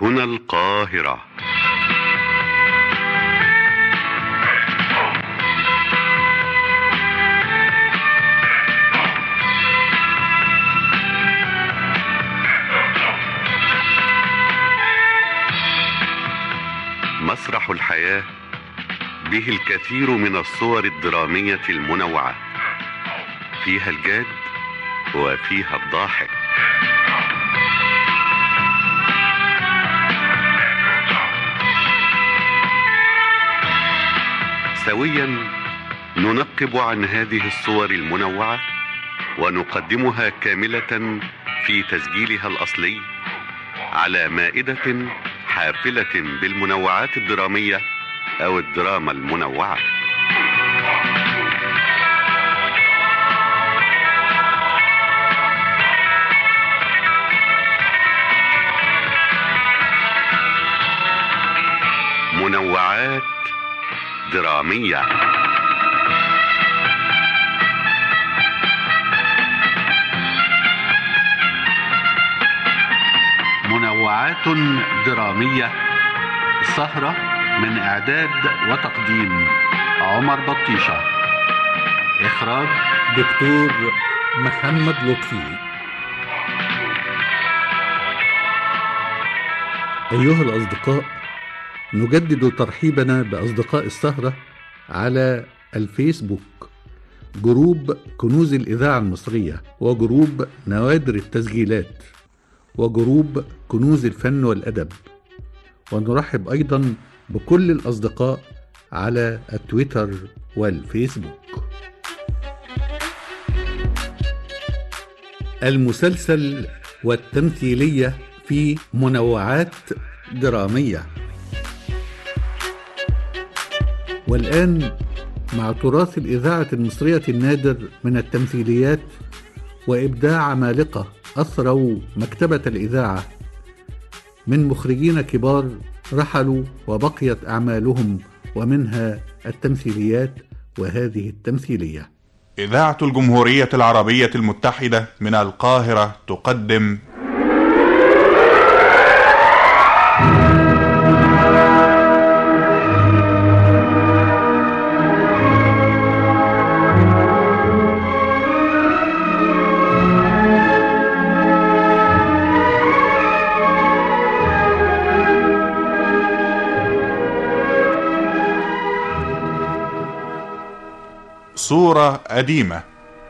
هنا القاهرة مسرح الحياة به الكثير من الصور الدرامية المنوعة فيها الجاد وفيها الضاحك سويا ننقب عن هذه الصور المنوعة ونقدمها كاملة في تسجيلها الأصلي على مائدة حافلة بالمنوعات الدرامية أو الدراما المنوعة منوعات درامية منوعات درامية سهرة من إعداد وتقديم عمر بطيشة إخراج دكتور محمد لطفي أيها الأصدقاء نجدد ترحيبنا بأصدقاء السهرة على الفيسبوك جروب كنوز الإذاعة المصرية وجروب نوادر التسجيلات وجروب كنوز الفن والأدب ونرحب أيضا بكل الأصدقاء على التويتر والفيسبوك المسلسل والتمثيلية في منوعات درامية والآن مع تراث الإذاعة المصرية النادر من التمثيليات وإبداع عمالقة أثروا مكتبة الإذاعة من مخرجين كبار رحلوا وبقيت أعمالهم ومنها التمثيليات وهذه التمثيلية إذاعة الجمهورية العربية المتحدة من القاهرة تقدم صورة قديمة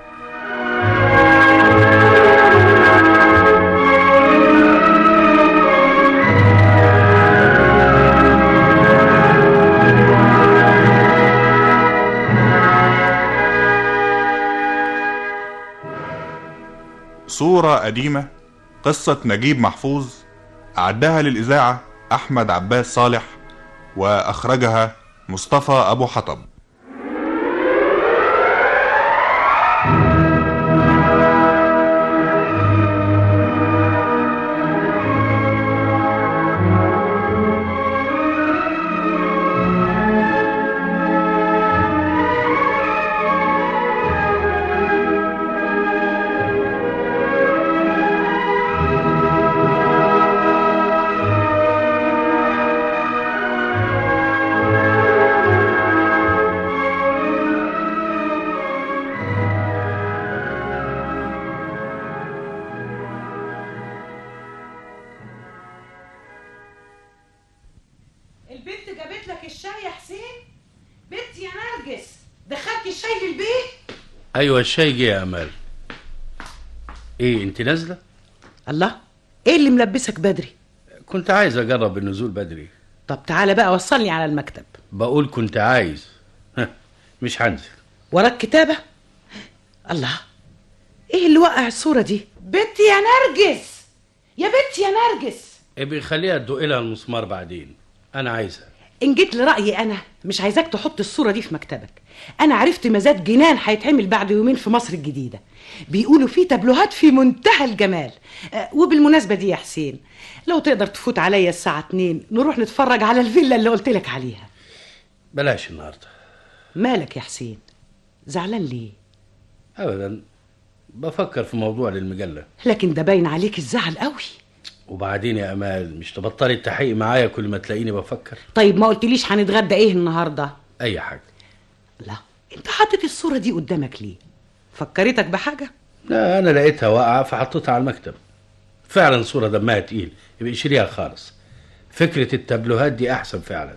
صورة قديمة قصة نجيب محفوظ أعدها للإذاعة أحمد عباس صالح وأخرجها مصطفى أبو حطب البنت جابت لك الشاي يا حسين بنت يا نرجس دخلت الشاي للبيت ايوه الشاي جه يا امال ايه انت نازله الله ايه اللي ملبسك بدري كنت عايز اجرب النزول بدري طب تعالى بقى وصلني على المكتب بقول كنت عايز ها، مش هنزل وراك كتابة الله ايه اللي وقع الصورة دي بنت يا نرجس يا بنت يا نرجس ابقي خليها تدق لها المسمار بعدين انا عايزها ان جيت لرأيي انا مش عايزاك تحط الصورة دي في مكتبك انا عرفت مزاد جنان هيتعمل بعد يومين في مصر الجديدة بيقولوا فيه تابلوهات في منتهى الجمال أه وبالمناسبة دي يا حسين لو تقدر تفوت عليا الساعة 2 نروح نتفرج على الفيلا اللي قلت لك عليها بلاش النهارده مالك يا حسين زعلان ليه ابدا بفكر في موضوع للمجله لكن ده باين عليك الزعل قوي وبعدين يا امال مش تبطلي التحقيق معايا كل ما تلاقيني بفكر طيب ما قلتليش هنتغدى ايه النهارده اي حاجه لا انت حاطط الصوره دي قدامك ليه فكرتك بحاجه لا انا لقيتها واقعه فحطيتها على المكتب فعلا صوره دمها تقيل يبقى شيليها خالص فكره التابلوهات دي احسن فعلا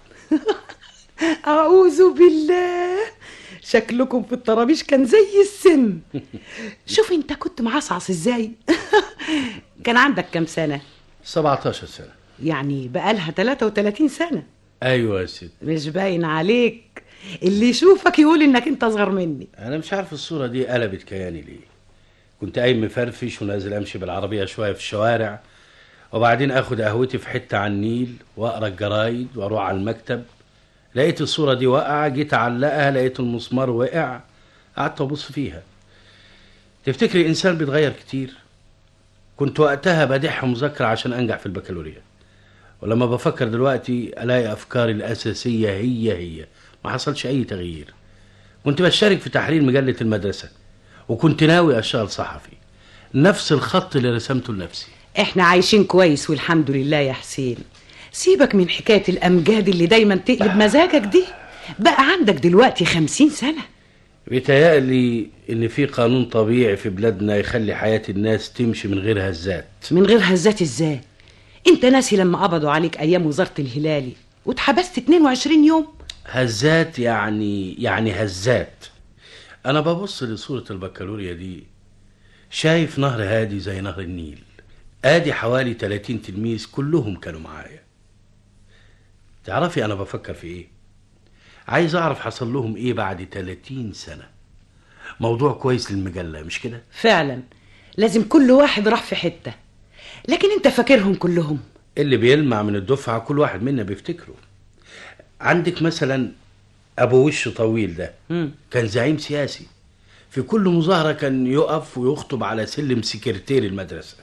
اعوذ بالله شكلكم في الطرابيش كان زي السم شوف انت كنت معصعص ازاي كان عندك كام سنه 17 سنه يعني بقالها 33 سنه ايوه يا ست مش باين عليك اللي يشوفك يقول انك انت اصغر مني انا مش عارف الصوره دي قلبت كياني ليه كنت قايم مفرفش ونازل امشي بالعربيه شويه في الشوارع وبعدين اخد قهوتي في حته على النيل واقرا الجرايد واروح على المكتب لقيت الصوره دي واقعه جيت اعلقها لقيت المسمار وقع قعدت ابص فيها تفتكري انسان بيتغير كتير كنت وقتها بدح مذاكره عشان انجح في البكالوريا ولما بفكر دلوقتي الاقي افكاري الاساسيه هي هي ما حصلش اي تغيير كنت بشارك في تحرير مجله المدرسه وكنت ناوي اشتغل صحفي نفس الخط اللي رسمته لنفسي احنا عايشين كويس والحمد لله يا حسين سيبك من حكايه الامجاد اللي دايما تقلب مزاجك دي بقى عندك دلوقتي خمسين سنه بيتهيألي إن في قانون طبيعي في بلادنا يخلي حياة الناس تمشي من غير هزات من غير هزات ازاي انت ناسي لما قبضوا عليك ايام وزاره الهلالي واتحبست 22 يوم هزات يعني يعني هزات أنا ببص لصورة البكالوريا دي شايف نهر هادي زي نهر النيل آدي حوالي 30 تلميذ كلهم كانوا معايا تعرفي أنا بفكر في إيه؟ عايز أعرف حصل لهم إيه بعد 30 سنة موضوع كويس للمجلة مش كده؟ فعلا لازم كل واحد راح في حته لكن انت فاكرهم كلهم اللي بيلمع من الدفعة كل واحد منا بيفتكره عندك مثلا أبو وش طويل ده مم. كان زعيم سياسي في كل مظاهرة كان يقف ويخطب على سلم سكرتير المدرسة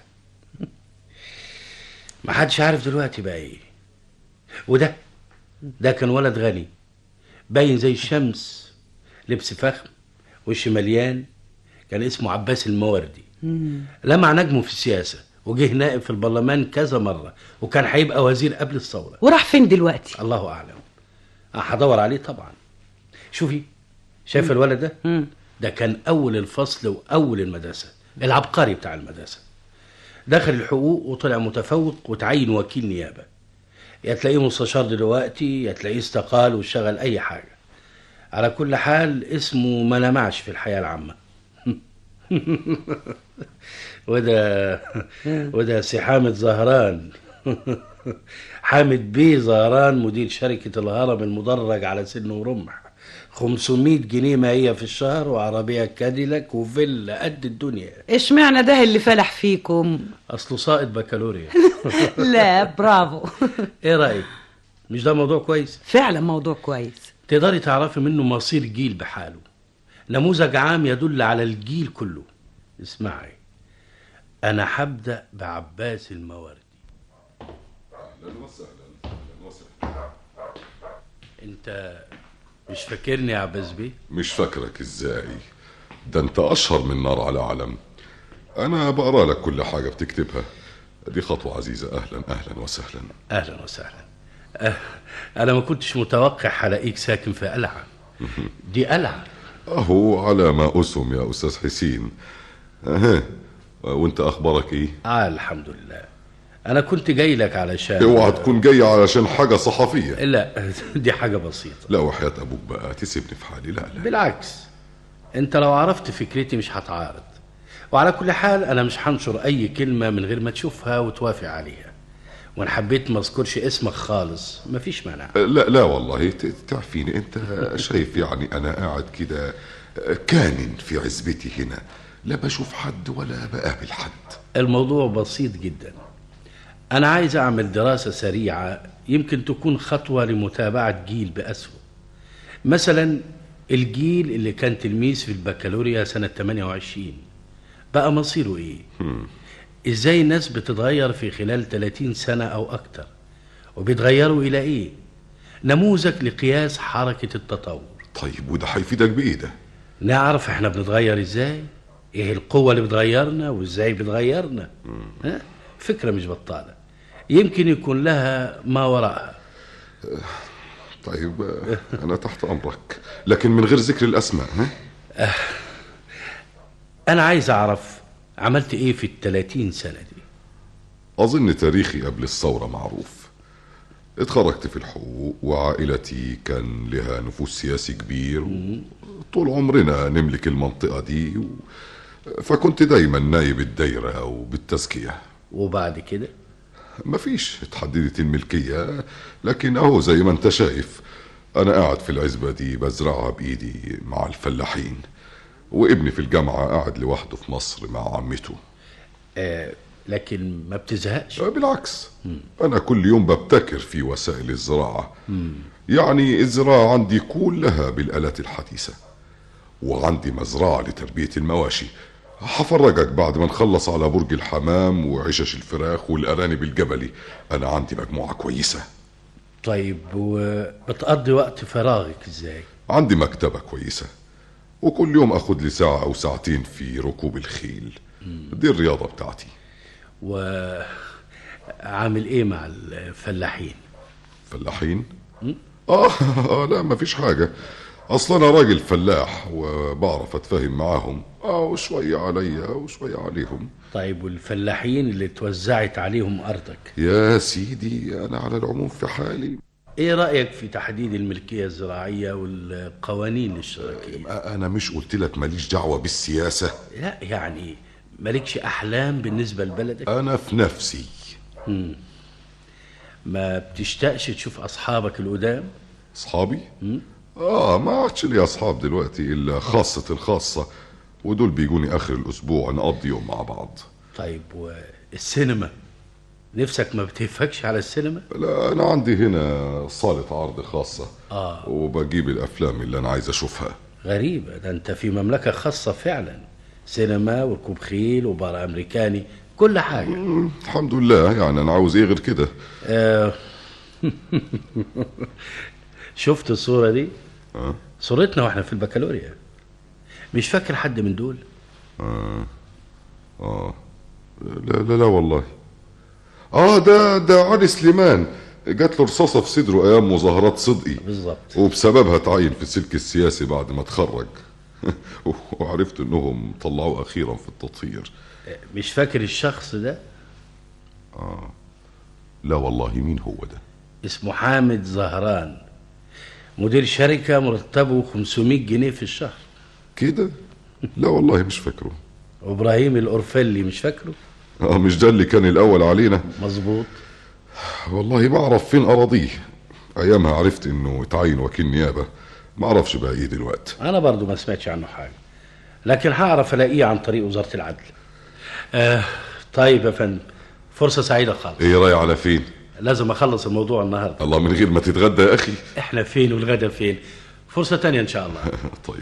ما حدش عارف دلوقتي بقى ايه وده ده كان ولد غني باين زي الشمس لبس فخم وش مليان كان اسمه عباس الموردي لمع نجمه في السياسة وجه نائب في البرلمان كذا مرة وكان هيبقى وزير قبل الثورة وراح فين دلوقتي الله أعلم أه، هدور عليه طبعا شوفي شايف الولد ده مم. ده كان أول الفصل وأول المدرسة العبقري بتاع المدرسة دخل الحقوق وطلع متفوق وتعين وكيل نيابة يا تلاقيه مستشار دلوقتي يا تلاقيه استقال واشتغل أي حاجة على كل حال اسمه ما لمعش في الحياة العامة وده وده سي حامد زهران حامد بيه زهران مدير شركة الهرم المدرج على سن ورمح 500 جنيه ما هي في الشهر وعربية كاديلاك وفيلا قد الدنيا اشمعنى ده اللي فلح فيكم أصله ساقط بكالوريا لا برافو إيه رأيك؟ مش ده موضوع كويس؟ فعلا موضوع كويس تقدري تعرفي منه مصير جيل بحاله نموذج عام يدل على الجيل كله اسمعي أنا هبدأ بعباس المواردي أنت مش فاكرني يا عباس بيه؟ مش فاكرك ازاي ده انت اشهر من نار على علم انا بقرا لك كل حاجه بتكتبها دي خطوه عزيزه اهلا اهلا وسهلا أهلا وسهلا أه أنا ما كنتش متوقع هلاقيك ساكن في قلعة دي قلعة اهو على ما اسم يا استاذ حسين اها وانت اخبارك ايه آه الحمد لله أنا كنت جاي لك علشان اوعى تكون جاي علشان حاجه صحفيه لا دي حاجة بسيطة لا وحياه ابوك بقى تسيبني في حالي لا لا بالعكس انت لو عرفت فكرتي مش هتعارض وعلى كل حال انا مش هنشر اي كلمه من غير ما تشوفها وتوافق عليها وان حبيت ما اذكرش اسمك خالص مفيش مانع لا لا والله ت- تعرفيني انت شايف يعني انا قاعد كده كانن في عزبتي هنا لا بشوف حد ولا بقابل حد الموضوع بسيط جدا انا عايز اعمل دراسه سريعه يمكن تكون خطوه لمتابعه جيل باسره مثلا الجيل اللي كان تلميذ في البكالوريا سنه 28 بقى مصيره ايه ازاي الناس بتتغير في خلال 30 سنه او اكتر وبيتغيروا الى ايه نموذج لقياس حركه التطور طيب وده هيفيدك بايه ده نعرف احنا بنتغير ازاي ايه القوة اللي بتغيرنا وازاي بتغيرنا ها؟ فكرة مش بطالة يمكن يكون لها ما وراءها طيب آه، أنا تحت أمرك لكن من غير ذكر الأسماء ها؟ أنا عايز أعرف عملت إيه في التلاتين سنة دي أظن تاريخي قبل الثورة معروف اتخرجت في الحقوق وعائلتي كان لها نفوذ سياسي كبير طول عمرنا نملك المنطقة دي و... فكنت دايما نايب الدايرة أو بالتزكية وبعد كده مفيش اتحددت الملكية لكن أهو زي ما انت شايف أنا قاعد في العزبة دي بزرعها بإيدي مع الفلاحين وابني في الجامعة قاعد لوحده في مصر مع عمته آه لكن ما بتزهقش آه، بالعكس أنا كل يوم ببتكر في وسائل الزراعة يعني الزراعة عندي كلها بالآلات الحديثة وعندي مزرعة لتربية المواشي هفرجك بعد ما نخلص على برج الحمام وعشش الفراخ والأرانب الجبلي أنا عندي مجموعة كويسة طيب وبتقضي وقت فراغك إزاي عندي مكتبة كويسة وكل يوم أخد لي ساعة أو ساعتين في ركوب الخيل دي الرياضة بتاعتي وعامل إيه مع الفلاحين فلاحين آه, آه لا مفيش حاجة أصلا أنا راجل فلاح وبعرف أتفاهم معاهم آه وشوية عليا وشوية عليهم طيب والفلاحين اللي توزعت عليهم أرضك يا سيدي أنا على العموم في حالي إيه رأيك في تحديد الملكية الزراعية والقوانين الاشتراكية أنا مش قلت لك ماليش دعوة بالسياسة لا يعني مالكش أحلام بالنسبة لبلدك أنا في نفسي ما بتشتاقش تشوف أصحابك القدام أصحابي؟ آه ما عادش لي أصحاب دلوقتي إلا خاصة الخاصة ودول بيجوني آخر الأسبوع نقضي يوم مع بعض طيب والسينما نفسك ما بتهفكش على السينما لا أنا عندي هنا صالة عرض خاصة آه. وبجيب الأفلام اللي أنا عايز أشوفها غريبة ده أنت في مملكة خاصة فعلا سينما وركوب خيل وبار أمريكاني كل حاجة مم، الحمد لله يعني أنا عاوز إيه غير كده آه. شفت الصورة دي آه. صورتنا واحنا في البكالوريا مش فاكر حد من دول آه لا لا لا والله آه ده ده علي سليمان جات له رصاصة في صدره أيام مظاهرات صدقي بالظبط وبسببها تعين في السلك السياسي بعد ما اتخرج وعرفت انهم طلعوه اخيرا في التطهير مش فاكر الشخص ده لا والله مين هو ده اسمه حامد زهران مدير شركة مرتبه 500 جنيه في الشهر كده لا والله مش فاكره وابراهيم الأورفلي مش فاكره اه مش ده اللي كان الاول علينا مظبوط والله ما اعرف فين اراضيه ايامها عرفت انه اتعين وكيل نيابه ما اعرفش بقى ايه دلوقتي انا برضو ما سمعتش عنه حاجة لكن هعرف الاقيه عن طريق وزارة العدل آه طيب يا فندم فرصة سعيدة خالص ايه راي على فين لازم اخلص الموضوع النهاردة الله من غير ما تتغدى يا اخي احنا فين والغدا فين فرصة تانية ان شاء الله طيب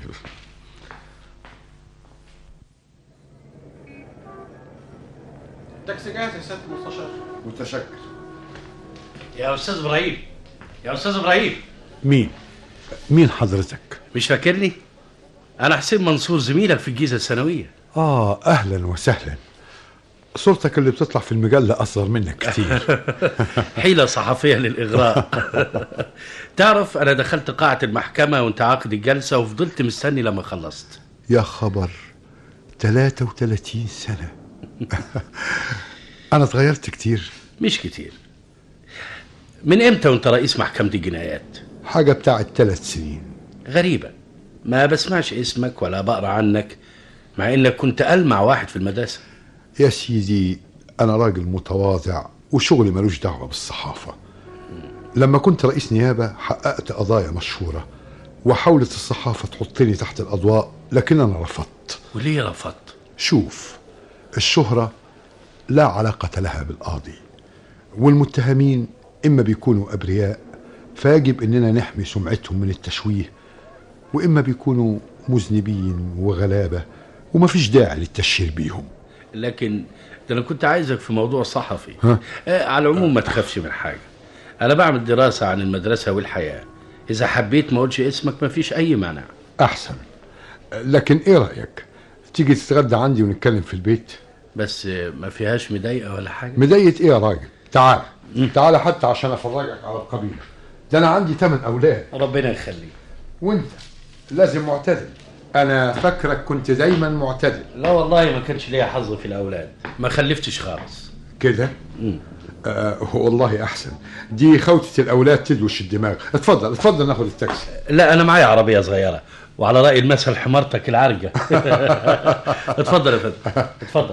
التاكسي جاهز يا سياده المستشار متشكر يا استاذ ابراهيم يا استاذ ابراهيم مين مين حضرتك مش فاكرني انا حسين منصور زميلك في الجيزة الثانوية اه اهلا وسهلا صورتك اللي بتطلع في المجلة اصغر منك كتير حيلة صحفية للإغراء تعرف أنا دخلت قاعة المحكمة وأنت عاقد الجلسة وفضلت مستني لما خلصت يا خبر 33 سنة انا اتغيرت كتير مش كتير من إمتى وأنت رئيس محكمة الجنايات حاجة بتاعت ثلاث سنين غريبة ما بسمعش اسمك ولا بقرا عنك مع إنك كنت ألمع واحد في المدرسة يا سيدي انا راجل متواضع وشغلي ملوش دعوة بالصحافة لما كنت رئيس نيابة حققت قضايا مشهورة وحاولت الصحافة تحطني تحت الأضواء لكن أنا رفضت وليه رفضت شوف الشهرة لا علاقة لها بالقاضي والمتهمين إما بيكونوا أبرياء فيجب إننا نحمي سمعتهم من التشويه وإما بيكونوا مذنبين وغلابة ومفيش داعي للتشهير بيهم لكن ده أنا كنت عايزك في موضوع صحفي ها؟ آه على العموم ما تخافش من حاجة أنا بعمل دراسة عن المدرسة والحياة إذا حبيت ما أقولش اسمك ما فيش أي مانع أحسن لكن إيه رأيك تيجي تتغدى عندي ونتكلم في البيت بس ما فيهاش مضايقه ولا حاجه مضايقة ايه يا راجل تعال تعال حتى عشان افرجك على القبيلة ده انا عندي ثمان اولاد ربنا يخليك وانت لازم معتدل انا فاكرك كنت دايما معتدل لا والله ما كانش ليا حظ في الاولاد ما خلفتش خالص كده آه والله احسن دي خوتة الاولاد تدوش الدماغ اتفضل اتفضل ناخد التاكسي لا انا معايا عربيه صغيره وعلى راي المثل حمارتك العرجه اتفضل يا فندم اتفضل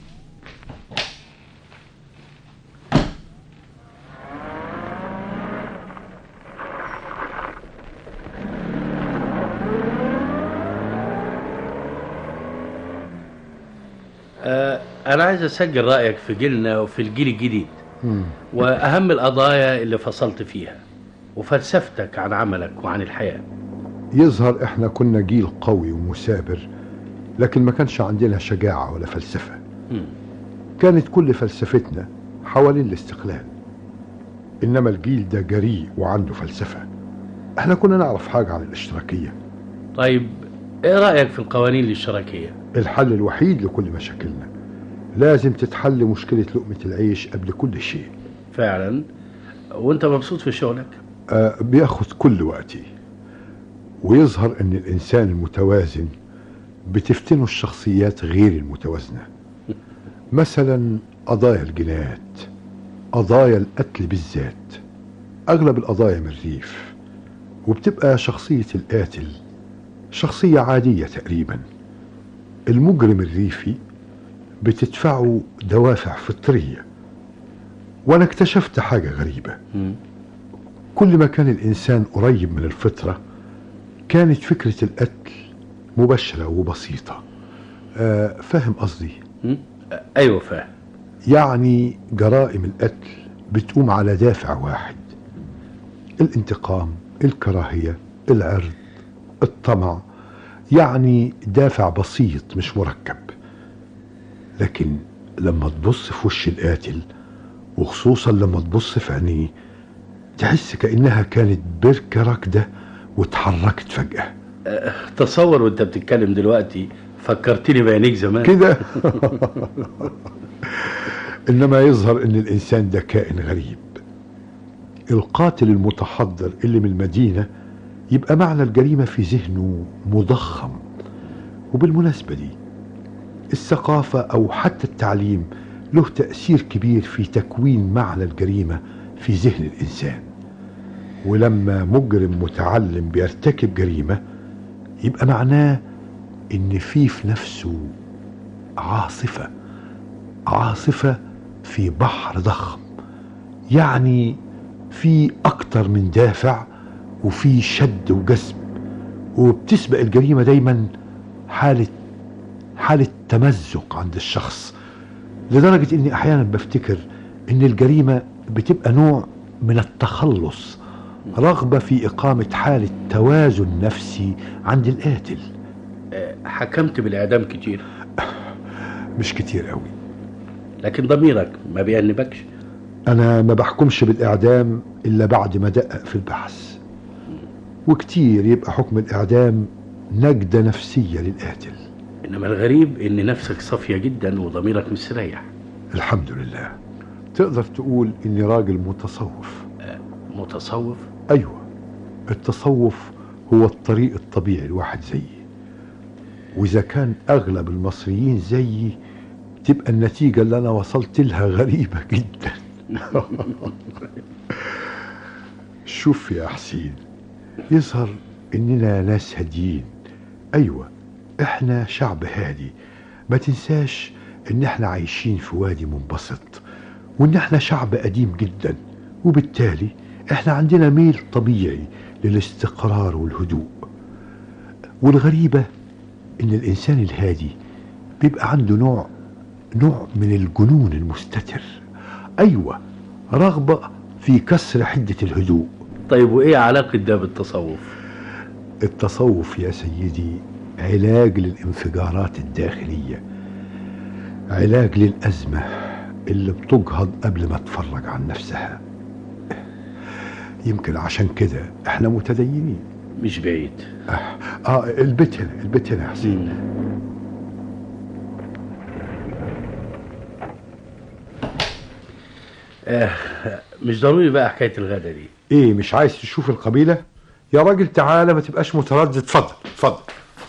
آه، أنا عايز أسجل رأيك في جيلنا وفي الجيل الجديد وأهم القضايا اللي فصلت فيها وفلسفتك عن عملك وعن الحياة يظهر احنا كنا جيل قوي ومثابر لكن ما كانش عندنا شجاعة ولا فلسفة مم. كانت كل فلسفتنا حوالين الاستقلال انما الجيل ده جريء وعنده فلسفة احنا كنا نعرف حاجة عن الاشتراكية طيب إيه رأيك في القوانين الاشتراكية؟ الحل الوحيد لكل مشاكلنا لازم تتحل مشكلة لقمة العيش قبل كل شيء فعلا وأنت مبسوط في شغلك؟ آه بياخد كل وقتي ويظهر ان الانسان المتوازن بتفتنه الشخصيات غير المتوازنة مثلا قضايا الجنايات قضايا القتل بالذات اغلب القضايا من الريف وبتبقى شخصية القاتل شخصية عادية تقريبا المجرم الريفي بتدفعه دوافع فطرية وانا اكتشفت حاجة غريبة مم. كل ما كان الإنسان قريب من الفطرة كانت فكرة القتل مباشرة وبسيطة آه فاهم قصدي مم؟ آه، أيوة فاهم يعني جرائم القتل بتقوم على دافع واحد الانتقام الكراهية العرض الطمع يعني دافع بسيط مش مركب لكن لما تبص في وش القاتل وخصوصا لما تبص في عينيه تحس كأنها كانت بركة راكدة واتحركت فجأة تصور وأنت بتتكلم دلوقتي فكرتني بعينيك زمان كده إنما يظهر إن الإنسان ده كائن غريب القاتل المتحضر اللي من المدينة يبقى معنى الجريمة في ذهنه مضخم وبالمناسبة دي الثقافة أو حتى التعليم له تأثير كبير في تكوين معنى الجريمة في ذهن الإنسان ولما مجرم متعلم بيرتكب جريمة يبقى معناه إن في في نفسه عاصفة عاصفة في بحر ضخم يعني في أكتر من دافع وفي شد وجذب وبتسبق الجريمة دايما حالة حالة تمزق عند الشخص لدرجة إني أحيانا بفتكر إن الجريمة بتبقى نوع من التخلص رغبة في إقامة حالة توازن نفسي عند القاتل آه، حكمت بالإعدام كتير مش كتير قوي لكن ضميرك ما بيأنبكش أنا ما بحكمش بالإعدام إلا بعد ما أدقق في البحث وكتير يبقى حكم الإعدام نجدة نفسية للقاتل إنما الغريب إن نفسك صافية جدا وضميرك مستريح الحمد لله تقدر تقول إني راجل متصوف متصوف أيوة التصوف هو الطريق الطبيعي الواحد زيي وإذا كان أغلب المصريين زيي تبقى النتيجة اللي أنا وصلت لها غريبة جدا شوف يا حسين يظهر إننا ناس هاديين أيوة إحنا شعب هادي ما تنساش إن إحنا عايشين في وادي منبسط وإن إحنا شعب قديم جدا وبالتالي إحنا عندنا ميل طبيعي للاستقرار والهدوء والغريبة إن الإنسان الهادي بيبقى عنده نوع نوع من الجنون المستتر أيوة رغبة في كسر حدة الهدوء طيب وإيه علاقة ده بالتصوف التصوف يا سيدي علاج للانفجارات الداخلية علاج للأزمة اللي بتجهض قبل ما تفرج عن نفسها يمكن عشان كده احنا متدينين مش بعيد اه البيت هنا البيت هنا يا حسين آه مش ضروري بقى حكايه الغدا دي ايه مش عايز تشوف القبيله يا راجل تعالى ما تبقاش متردد اتفضل اتفضل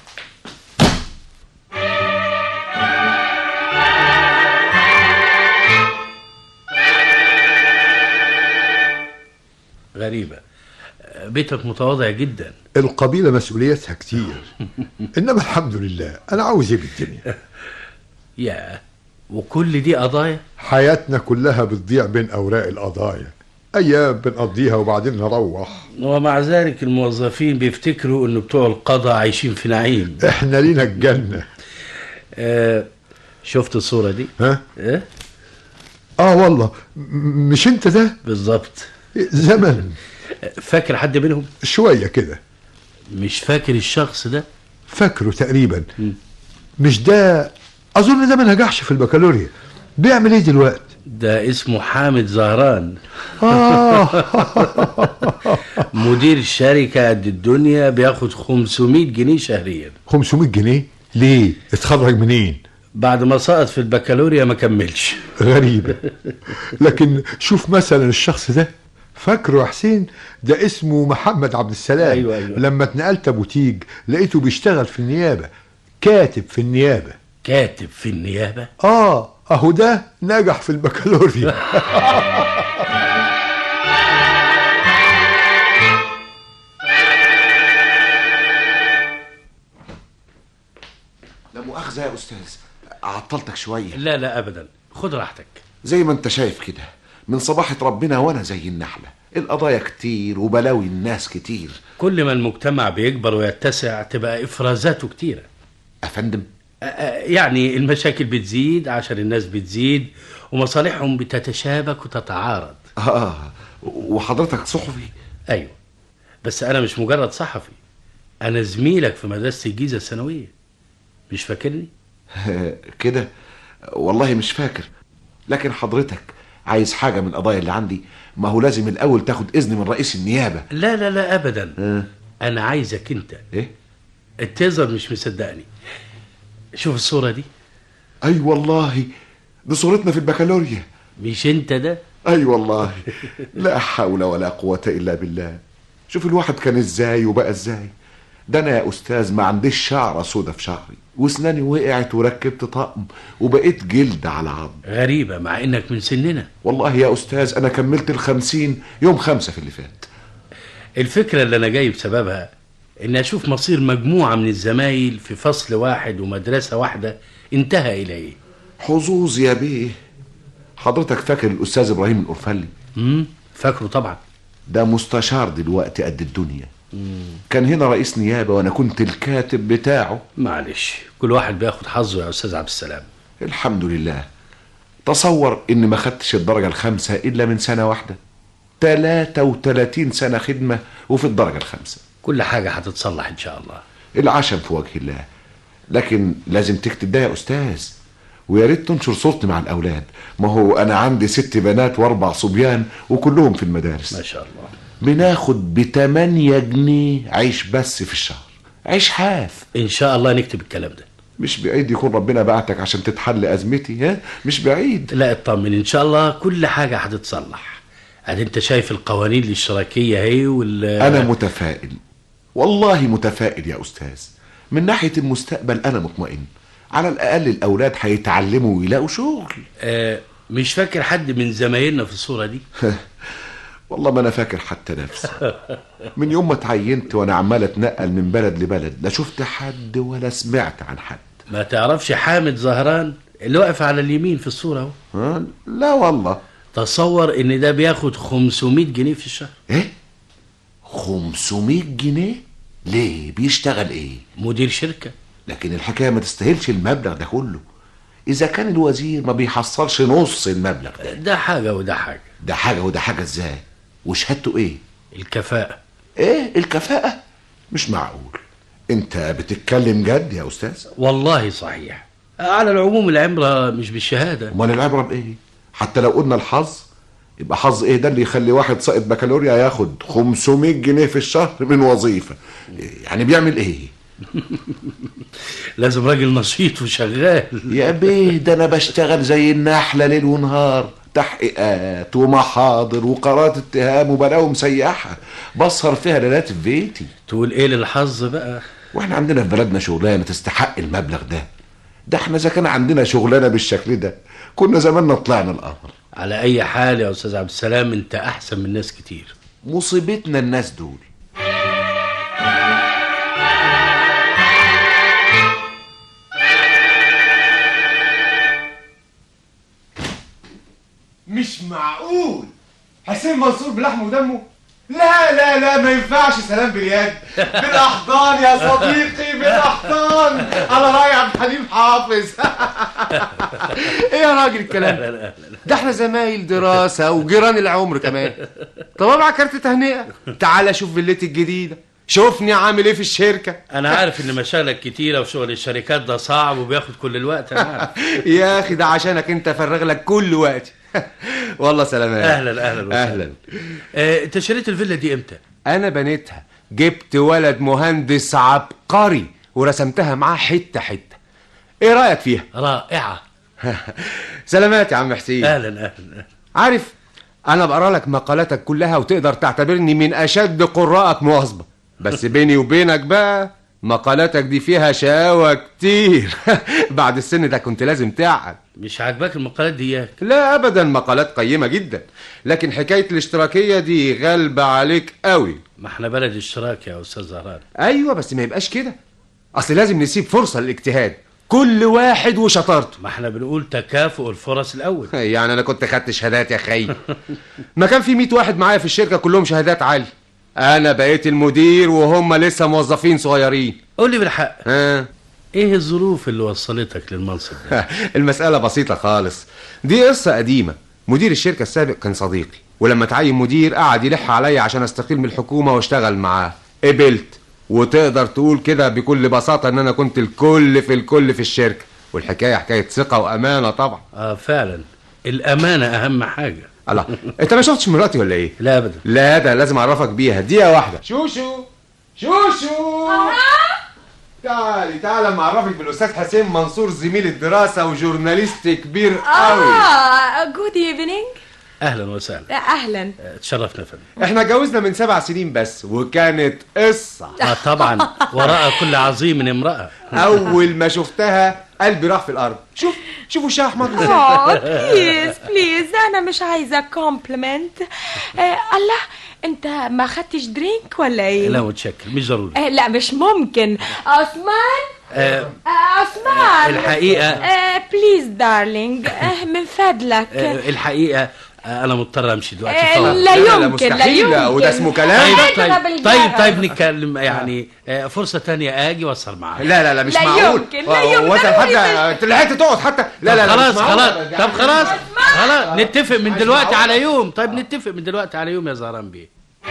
غريبه آه، بيتك متواضع جدا القبيله مسؤوليتها كتير انما الحمد لله انا عاوز ايه بالدنيا يا وكل دي قضايا حياتنا كلها بتضيع بين اوراق القضايا ايام بنقضيها وبعدين نروح ومع ذلك الموظفين بيفتكروا ان بتوع القضاء عايشين في نعيم احنا لينا الجنه آه شفت الصوره دي ها ايه اه والله م- مش انت ده بالظبط زمن فاكر حد منهم شويه كده مش فاكر الشخص ده فاكره تقريبا مش ده اظن ده ما نجحش في البكالوريا بيعمل ايه دلوقتي ده اسمه حامد زهران اه مدير شركة قد الدنيا بياخد 500 جنيه شهريا 500 جنيه ليه اتخرج منين بعد ما سقط في البكالوريا ما كملش غريبة لكن شوف مثلا الشخص ده فاكره يا حسين ده اسمه محمد عبد السلام أيوة، أيوة. لما اتنقلت ابو تيج لقيته بيشتغل في النيابة كاتب في النيابة كاتب في النيابة اه اهو ده نجح في البكالوريا لا مؤاخذة يا أستاذ عطلتك شوية لا لا أبدا خد راحتك زي ما أنت شايف كده من صباحة ربنا وأنا زي النحلة القضايا كتير وبلاوي الناس كتير كل ما المجتمع بيكبر ويتسع تبقى إفرازاته كتيرة أفندم آه، آه، يعني المشاكل بتزيد عشان الناس بتزيد ومصالحهم بتتشابك وتتعارض آه وحضرتك صحفي أيوة بس أنا مش مجرد صحفي أنا زميلك في مدرسة الجيزة الثانوية مش فاكرني؟ كده والله مش فاكر لكن حضرتك عايز حاجة من القضايا اللي عندي ما هو لازم الأول تاخد إذن من رئيس النيابة لا لا لا أبدا آه. أنا عايزك أنت إيه؟ التيزر مش مصدقني شوف الصورة دي أي والله دي صورتنا في البكالوريا مش أنت ده أي والله لا حول ولا قوة إلا بالله شوف الواحد كان إزاي وبقى إزاي ده أنا يا أستاذ ما عنديش شعرة سودا في شعري واسناني وقعت وركبت طقم وبقيت جلد على عظم غريبة مع إنك من سننا والله يا أستاذ أنا كملت الخمسين يوم خمسة في اللي فات الفكرة اللي أنا جاي بسببها إني أشوف مصير مجموعة من الزمايل في فصل واحد ومدرسة واحدة انتهى إلى إيه حظوظ يا بيه حضرتك فاكر الأستاذ إبراهيم الأرفلي مم؟ فاكره طبعا ده مستشار دلوقتي قد الدنيا كان هنا رئيس نيابة وأنا كنت الكاتب بتاعه معلش كل واحد بياخد حظه يا أستاذ عبد السلام الحمد لله تصور إني ما خدتش الدرجة الخامسة إلا من سنة واحدة 33 سنة خدمة وفي الدرجة الخامسة كل حاجة هتتصلح إن شاء الله العشم في وجه الله لكن لازم تكتب ده يا أستاذ ويا ريت تنشر صورتي مع الأولاد ما هو أنا عندي ست بنات وأربع صبيان وكلهم في المدارس ما شاء الله بناخد بتمانية جنيه عيش بس في الشهر عيش حاف إن شاء الله نكتب الكلام ده مش بعيد يكون ربنا بعتك عشان تتحل أزمتي ها مش بعيد لا اطمن إن شاء الله كل حاجة هتتصلح ادي انت شايف القوانين الاشتراكية اهي وال أنا متفائل والله متفائل يا أستاذ من ناحية المستقبل أنا مطمئن على الأقل الأولاد هيتعلموا ويلاقوا شغل آه مش فاكر حد من زمايلنا في الصورة دي والله ما أنا فاكر حتى نفسي من يوم ما اتعينت وأنا عمال أتنقل من بلد لبلد لا شفت حد ولا سمعت عن حد ما تعرفش حامد زهران اللي واقف على اليمين في الصورة اهو ها؟ لا والله تصور ان ده بياخد 500 جنيه في الشهر إيه 500 جنيه ليه بيشتغل إيه مدير شركة لكن الحكاية ما تستاهلش المبلغ ده كله إذا كان الوزير ما بيحصلش نص المبلغ ده ده حاجة وده حاجة ده حاجة وده حاجة إزاي وشهادته إيه الكفاءة ايه الكفاءة مش معقول انت بتتكلم جد يا استاذ والله صحيح على العموم العمرة مش بالشهادة امال العبرة بايه حتى لو قلنا الحظ يبقى حظ ايه ده اللي يخلي واحد ساقط بكالوريا ياخد 500 جنيه في الشهر من وظيفة يعني بيعمل ايه لازم راجل نشيط وشغال يا بيه ده انا بشتغل زي النحلة ليل ونهار تحقيقات ومحاضر وقرارات اتهام وبلاوي مسيحة بسهر فيها ليلات في بيتي تقول ايه للحظ بقى واحنا عندنا في بلدنا شغلانة تستحق المبلغ ده ده احنا اذا كان عندنا شغلانة بالشكل ده كنا زماننا طلعنا القمر على اي حال يا استاذ عبد السلام انت احسن من ناس كتير مصيبتنا الناس دول مش معقول حسين منصور بلحمه ودمه لا لا لا ما ينفعش سلام باليد بالاحضان يا صديقي بالاحضان على راي عبد الحليم حافظ ايه يا راجل الكلام ده ده احنا زمايل دراسه وجيران العمر كمان طب ابعت كارت تهنئه تعالى شوف فيلتي الجديده شوفني عامل ايه في الشركه انا عارف ان مشاغلك كتيره وشغل الشركات ده صعب وبياخد كل الوقت انا عارف يا اخي ده عشانك انت فرغ لك كل وقتي والله سلامات اهلا اهلا وسهلا. اهلا آه، انت شريت الفيلا دي امتى انا بنيتها جبت ولد مهندس عبقري ورسمتها معاه حته حته ايه رايك فيها رائعه سلامات يا عم حسين اهلا اهلا أهلاً. عارف انا بقرا لك مقالاتك كلها وتقدر تعتبرني من اشد قراءك مواظبه بس بيني وبينك بقى مقالاتك دي فيها شقاوة كتير بعد السن ده كنت لازم تعقل مش عاجباك المقالات دي اياك لا ابدا مقالات قيمة جدا لكن حكاية الاشتراكية دي غالبة عليك قوي ما احنا بلد اشتراك يا استاذ زهران ايوه بس ما يبقاش كده اصل لازم نسيب فرصة للاجتهاد كل واحد وشطارته ما احنا بنقول تكافؤ الفرص الاول يعني انا كنت خدت شهادات يا خي ما كان في 100 واحد معايا في الشركة كلهم شهادات عالية انا بقيت المدير وهم لسه موظفين صغيرين قول لي بالحق ها ايه الظروف اللي وصلتك للمنصب ده المسألة بسيطة خالص دي قصة قديمة مدير الشركة السابق كان صديقي ولما تعين مدير قعد يلح عليا عشان استقيل من الحكومة واشتغل معاه قبلت وتقدر تقول كده بكل بساطة ان انا كنت الكل في الكل في الشركة والحكاية حكاية ثقة وامانة طبعا اه فعلا الامانه اهم حاجه الله انت ما شفتش مراتي ولا ايه لا ابدا لا ده لازم اعرفك بيها دقيقة واحدة شوشو شوشو تعالي تعالى اما اعرفك بالاستاذ حسين منصور زميل الدراسة وجورناليست كبير قوي اه جود ايفنينج اهلا وسهلا اهلا آه، تشرفنا يا فندم احنا اتجوزنا من سبع سنين بس وكانت قصة اه طبعا وراء كل عظيم امراه اول ما شفتها قلبي راح في الارض شوف شوف وشها احمر ازاي اه بليز بليز انا مش عايزه كومبلمنت آه الله انت ما خدتش درينك ولا ايه لا متشكر مش ضروري آه لا مش ممكن عثمان آه آه عثمان الحقيقة آه بليز دارلينج آه من فضلك آه الحقيقه آه انا مضطر امشي دلوقتي آه فورا. لا لا، لا، يمكن لا مستحيل، لا، يمكن وده اسمه كلام؟ طيب طيب اضرب طيب, الجرس. طيب نتكلم يعني آه فرصه تانية اجي واسهر معاك لا لا لا مش لا معقول يمكن، لا يمكن. وانت أنا حتى وليد- انت لحقت تقعد حتى لا لا لا خلاص مش معقول. خلاص طب خلاص خلاص نتفق من دلوقتي على يوم طيب نتفق من دلوقتي على يوم يا زهران بيه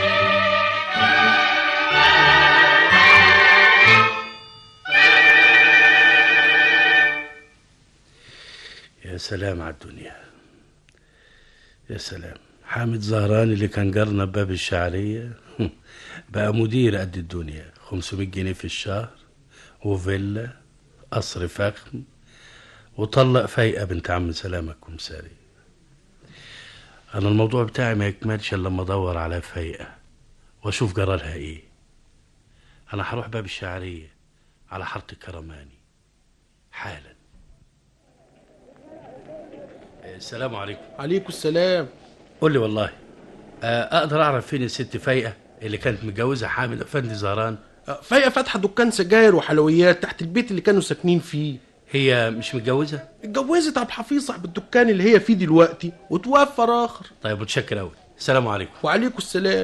يا سلام على الدنيا يا سلام حامد زهران اللي كان جارنا بباب الشعرية بقى مدير قد الدنيا 500 جنيه في الشهر وفيلا قصر فخم وطلق فايقة بنت عم سلامة الكمساري أنا الموضوع بتاعي ما يكملش إلا لما أدور على فايقة وأشوف جرالها إيه أنا هروح باب الشعرية على حارة الكرماني حالا السلام عليكم عليكم السلام قول لي والله آه، أقدر أعرف فين الست فايقة اللي كانت متجوزة حامد أفندي زهران فايقة فاتحة دكان سجاير وحلويات تحت البيت اللي كانوا ساكنين فيه هي مش متجوزة؟ اتجوزت عبد الحفيظ صاحب الدكان اللي هي فيه دلوقتي وتوفى آخر طيب متشكر أوي السلام عليكم وعليكم السلام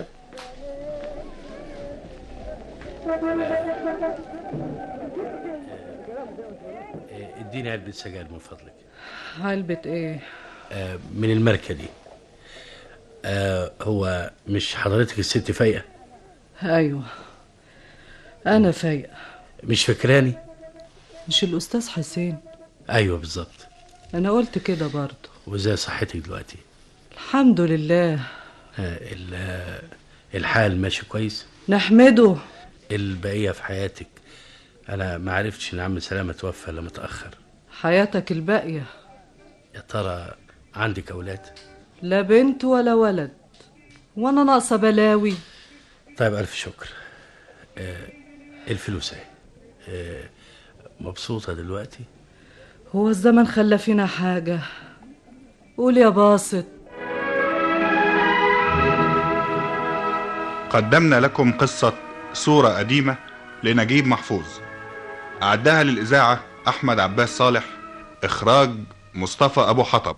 آه، اديني علبة سجاير من فضلك علبة ايه؟ آه، من الماركة دي آه، هو مش حضرتك الست فايقة ايوه انا فايقة مش فاكراني مش الاستاذ حسين ايوه بالظبط انا قلت كده برضه وازاي صحتك دلوقتي الحمد لله آه، ال- آه، الحال ماشي كويس نحمده البقية في حياتك انا ما عرفتش ان عم سلامة توفى الا متأخر حياتك الباقية يا ترى عندك اولاد لا بنت ولا ولد وانا ناقصه بلاوي طيب ألف شكر آه الفلوس اهي آه مبسوطة دلوقتي هو الزمن خلى فينا حاجه قول يا باسط قدمنا لكم قصة صورة قديمة لنجيب محفوظ أعدها للإذاعة أحمد عباس صالح إخراج مصطفى أبو حطب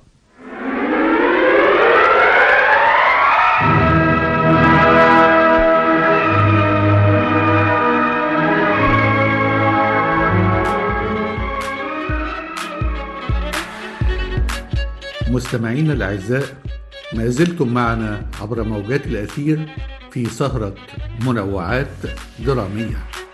مستمعينا الأعزاء ما زلتم معنا عبر موجات الأثير في سهرة منوعات درامية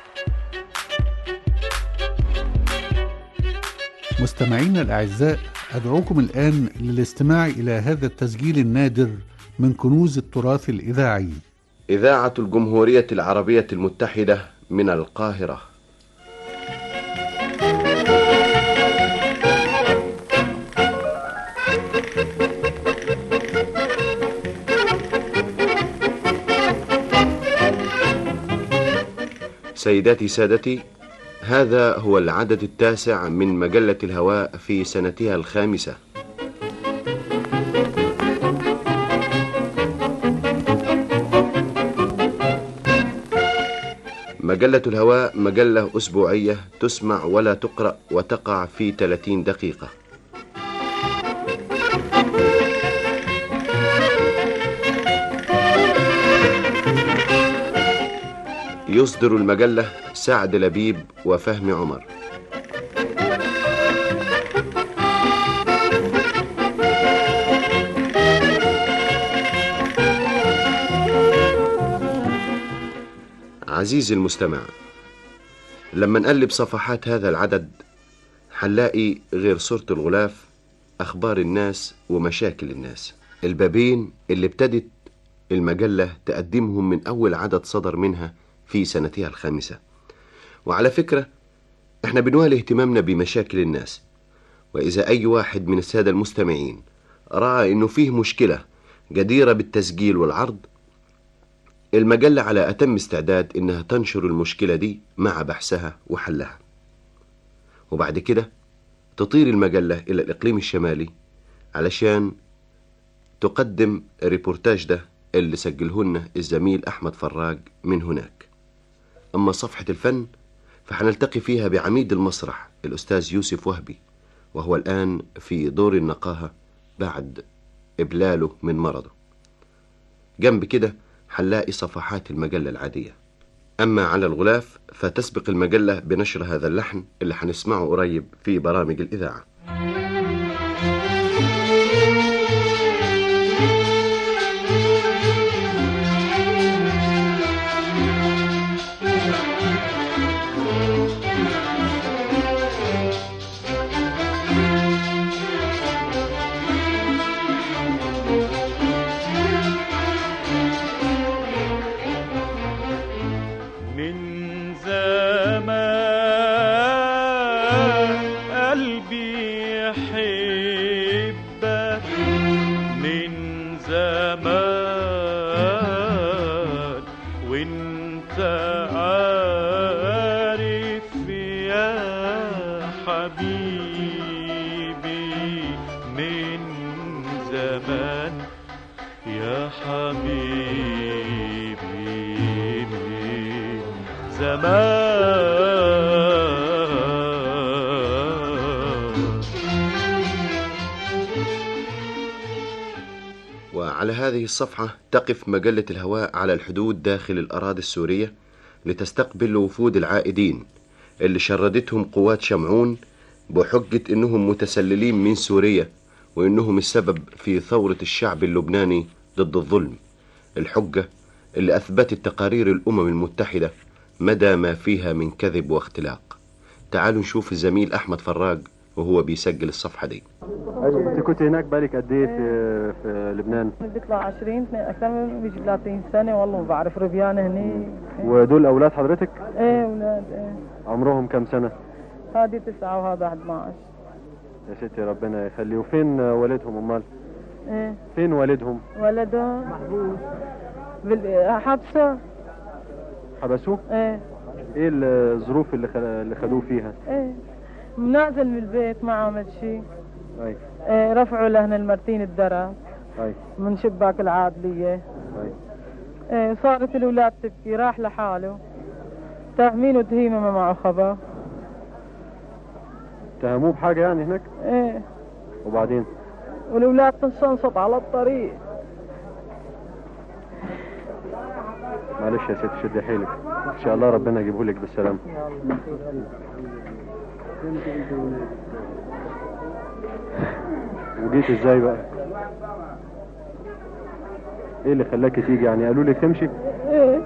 مستمعينا الأعزاء أدعوكم الآن للاستماع إلى هذا التسجيل النادر من كنوز التراث الإذاعي إذاعة الجمهورية العربية المتحدة من القاهرة سيداتي سادتي هذا هو العدد التاسع من مجلة الهواء في سنتها الخامسة مجلة الهواء مجلة أسبوعية تسمع ولا تقرأ وتقع في 30 دقيقة يصدر المجلة سعد لبيب وفهمي عمر عزيزي المستمع لما نقلب صفحات هذا العدد هنلاقي غير صورة الغلاف أخبار الناس ومشاكل الناس البابين اللي ابتدت المجلة تقدمهم من أول عدد صدر منها في سنتها الخامسة وعلى فكرة احنا بنوالي اهتمامنا بمشاكل الناس وإذا أي واحد من السادة المستمعين رأى إنه فيه مشكلة جديرة بالتسجيل والعرض المجلة على أتم استعداد إنها تنشر المشكلة دي مع بحثها وحلها وبعد كده تطير المجلة إلى الإقليم الشمالي علشان تقدم الريبورتاج ده اللي سجلهن الزميل أحمد فراج من هناك أما صفحة الفن فحنلتقي فيها بعميد المسرح الأستاذ يوسف وهبي وهو الآن في دور النقاهة بعد إبلاله من مرضه جنب كده هنلاقي صفحات المجلة العادية أما على الغلاف فتسبق المجلة بنشر هذا اللحن اللي هنسمعه قريب في برامج الإذاعة من زمان قلبي يحبك من زمان وانت عارف يا حبيبي من زمان يا حبيبي من زمان وعلى هذه الصفحة تقف مجلة الهواء على الحدود داخل الأراضي السورية لتستقبل وفود العائدين اللي شردتهم قوات شمعون بحجة إنهم متسللين من سوريا وإنهم السبب في ثورة الشعب اللبناني ضد الظلم الحجة اللي أثبتت تقارير الأمم المتحدة مدى ما فيها من كذب واختلاق تعالوا نشوف الزميل أحمد فراج وهو بيسجل الصفحة دي انت كنت هناك بالك قد ايه في في لبنان بيطلع 20 اثنين اكثر من بيجي 30 سنه والله ما بعرف ربيان هني ودول اولاد حضرتك ايه اولاد ايه عمرهم كم سنه هذه تسعه وهذا 11 يا ستي ربنا يخلي وفين والدهم امال ايه فين والدهم ولده محبوس حبسه حبسوه ايه ايه الظروف اللي خل... اللي خدوه فيها ايه نازل من البيت ما عمل شيء اي ايه رفعوا لهن المرتين الدرع اي من شباك العادلية اي ايه صارت الأولاد تبكي راح لحاله تهمين وتهيمة ما معه خبر اتهموه بحاجه يعني هناك ايه وبعدين والأولاد تنشنشط على الطريق معلش يا ست شدي حيلك ان شاء الله ربنا يجيبه لك بالسلامه وجيت ازاي بقى ايه اللي خلاكي تيجي يعني قالوا لك تمشي ايه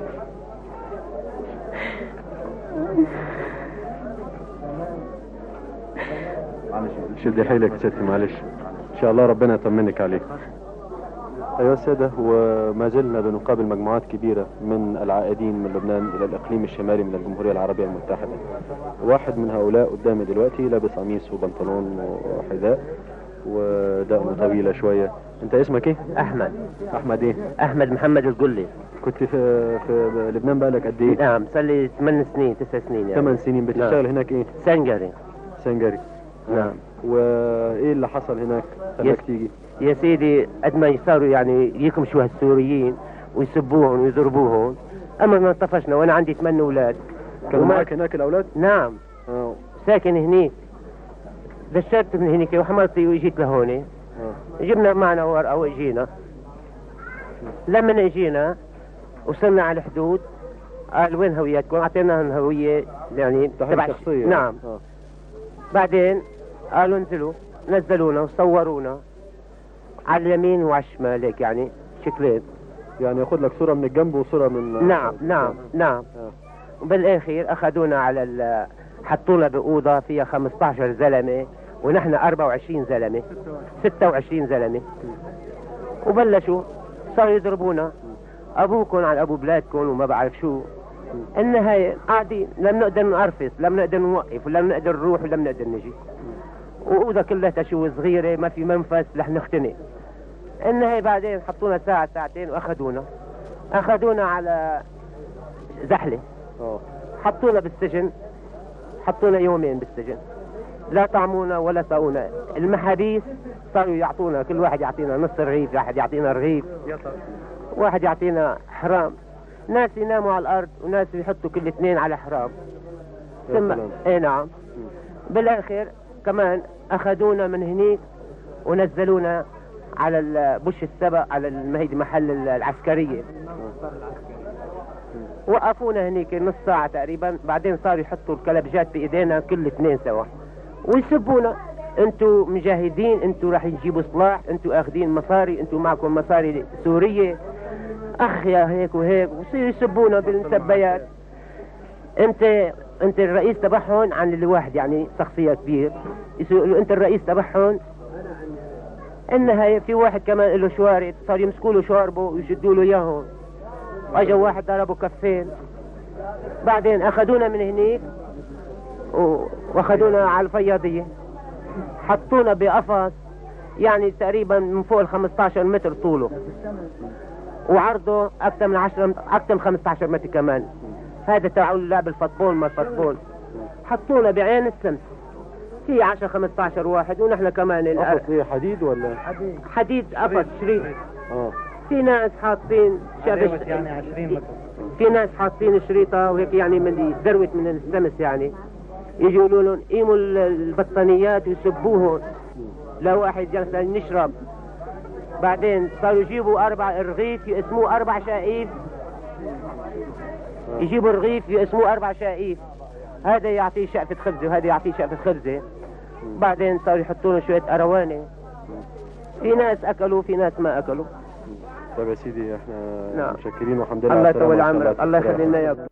معلش شدي حيلك يا ستي معلش ان شاء الله ربنا يطمنك عليك أيها السادة وما زلنا بنقابل مجموعات كبيرة من العائدين من لبنان إلى الإقليم الشمالي من الجمهورية العربية المتحدة واحد من هؤلاء قدامي دلوقتي لابس قميص وبنطلون وحذاء ودقنه طويلة شوية أنت اسمك إيه؟ احمد أحمد إيه؟ احمد محمد القلي كنت في في لبنان بقالك قد إيه؟ نعم صار لي ثمان سنين تسع سنين يعني ثمان سنين بتشتغل نعم. هناك إيه؟ سنجري سنجري نعم. وإيه اللي حصل هناك خلاك يس- تيجي؟ يا سيدي قد ما صاروا يعني يكمشوا هالسوريين ويسبوهم ويضربوهم اما ما طفشنا وانا عندي ثمان اولاد كانوا وما- معك هناك الأولاد؟ نعم آه. ساكن هنيك دشرت من هنيك وحملتي وجيت لهون آه. جبنا معنا ورقه واجينا لما اجينا وصلنا على الحدود قال وين هويتكم؟ اعطيناهم هويه يعني تحويل تبع شخصية نعم آه. بعدين قالوا انزلوا نزلونا وصورونا على اليمين وعلى الشمال هيك يعني شكلين يعني ياخذ لك صورة من الجنب وصورة من نعم نعم نعم وبالاخير اخذونا على ال حطونا باوضه فيها 15 زلمه ونحن 24 زلمه 26 زلمه وبلشوا صاروا يضربونا ابوكم على ابو بلادكم وما بعرف شو النهاية قاعدين لم نقدر نقرفص لم نقدر نوقف ولم نقدر نروح ولم نقدر نجي وأوضة كلها شو صغيرة ما في منفس رح نختنق النهاية بعدين حطونا ساعة ساعتين وأخذونا أخذونا على زحلة حطونا بالسجن حطونا يومين بالسجن لا طعمونا ولا سقونا المحابيس صاروا يعطونا كل واحد يعطينا نص رغيف واحد يعطينا رغيف واحد يعطينا حرام ناس يناموا على الارض وناس يحطوا كل اثنين على حرام يا ثم سلام. اي نعم بالاخير كمان اخذونا من هنيك ونزلونا على ال- بوش السبق على المهيدي محل ال- العسكريه وقفونا هنيك نص ساعة تقريبا بعدين صاروا يحطوا الكلبجات بإيدينا كل اثنين سوا ويسبونا انتوا مجاهدين انتوا راح تجيبوا سلاح انتوا اخذين مصاري انتوا معكم مصاري سورية اخ يا هيك وهيك ويصيروا يسبونا بالمسبيات انت انت الرئيس تبعهم عن الواحد يعني شخصية كبير يقولوا انت الرئيس تبعهم النهاية في واحد كمان له شوارب صار يمسكوا له شواربه ويشدوا له اياهم اجا واحد ضربه كفين بعدين اخذونا من هنيك و- واخذونا على الفياضية حطونا بقفص يعني تقريبا من فوق ال 15 متر طوله وعرضه اكثر من 10 اكثر من 15 متر كمان هذا تبع لعب الفطبول ما الفطبول حطونا بعين الشمس في 10 15 واحد ونحن كمان الأ- قفص ايه حديد ولا حديد قفص شريط اه في ناس حاطين شبش يعني 20 متر في ناس حاطين شريطة وهيك يعني من ذروة من الشمس يعني يجوا يقولوا لهم قيموا ال- البطانيات ويسبوهم لا واحد جلس نشرب بعدين صاروا يجيبوا أربع رغيف يقسموه أربع شقيف يجيبوا رغيف يقسموه أربع شقيف هذا يعطيه شقفة خبزة وهذا يعطيه شقفة خبزة بعدين صاروا يحطوا له شوية أروانة في ناس أكلوا في ناس ما أكلوا طيب يا سيدي احنا نعم. متشكرين والحمد لله الله على السلامة يطول والصلاة عمرك الله والسلام. يخلي لنا اياك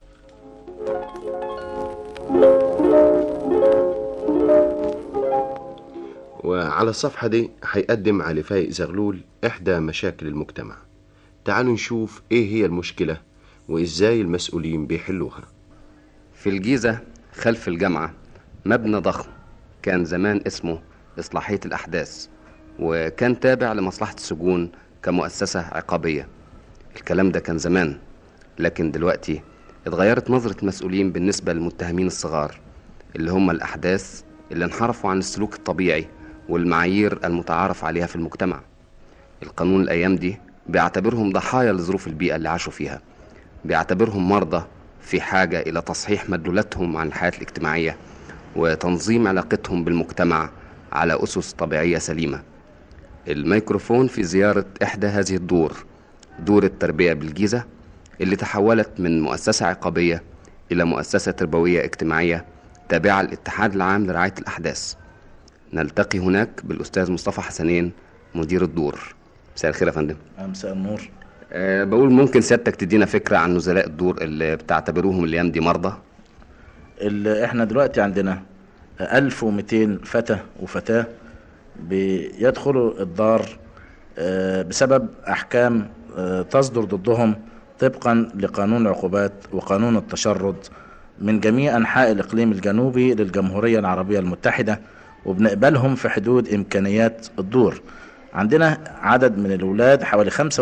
وعلى الصفحة دي هيقدم علي فايق زغلول إحدى مشاكل المجتمع تعالوا نشوف إيه هي المشكلة وإزاي المسؤولين بيحلوها في الجيزة خلف الجامعة مبنى ضخم كان زمان اسمه إصلاحية الأحداث وكان تابع لمصلحة السجون كمؤسسة عقابية الكلام ده كان زمان لكن دلوقتي اتغيرت نظرة المسؤولين بالنسبة للمتهمين الصغار اللي هم الأحداث اللي انحرفوا عن السلوك الطبيعي والمعايير المتعارف عليها في المجتمع القانون الأيام دي بيعتبرهم ضحايا لظروف البيئة اللي عاشوا فيها بيعتبرهم مرضى في حاجة إلى تصحيح مدلولاتهم عن الحياة الاجتماعية وتنظيم علاقتهم بالمجتمع على أسس طبيعية سليمة الميكروفون في زيارة إحدى هذه الدور دور التربية بالجيزة اللي تحولت من مؤسسة عقابية إلى مؤسسة تربوية اجتماعية تابعة للاتحاد العام لرعاية الأحداث نلتقي هناك بالأستاذ مصطفى حسنين مدير الدور مساء الخير يا فندم مساء النور أه بقول ممكن سيادتك تدينا فكرة عن نزلاء الدور اللي بتعتبروهم الأيام دي مرضى اللي احنا دلوقتي عندنا 1200 فتى وفتاة بيدخلوا الدار آه، بسبب أحكام آه، تصدر ضدهم طبقا لقانون العقوبات وقانون التشرد من جميع أنحاء الإقليم الجنوبي للجمهورية العربية المتحدة وبنقبلهم في حدود إمكانيات الدور عندنا عدد من الأولاد حوالي 85%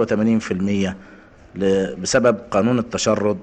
ل- بسبب قانون التشرد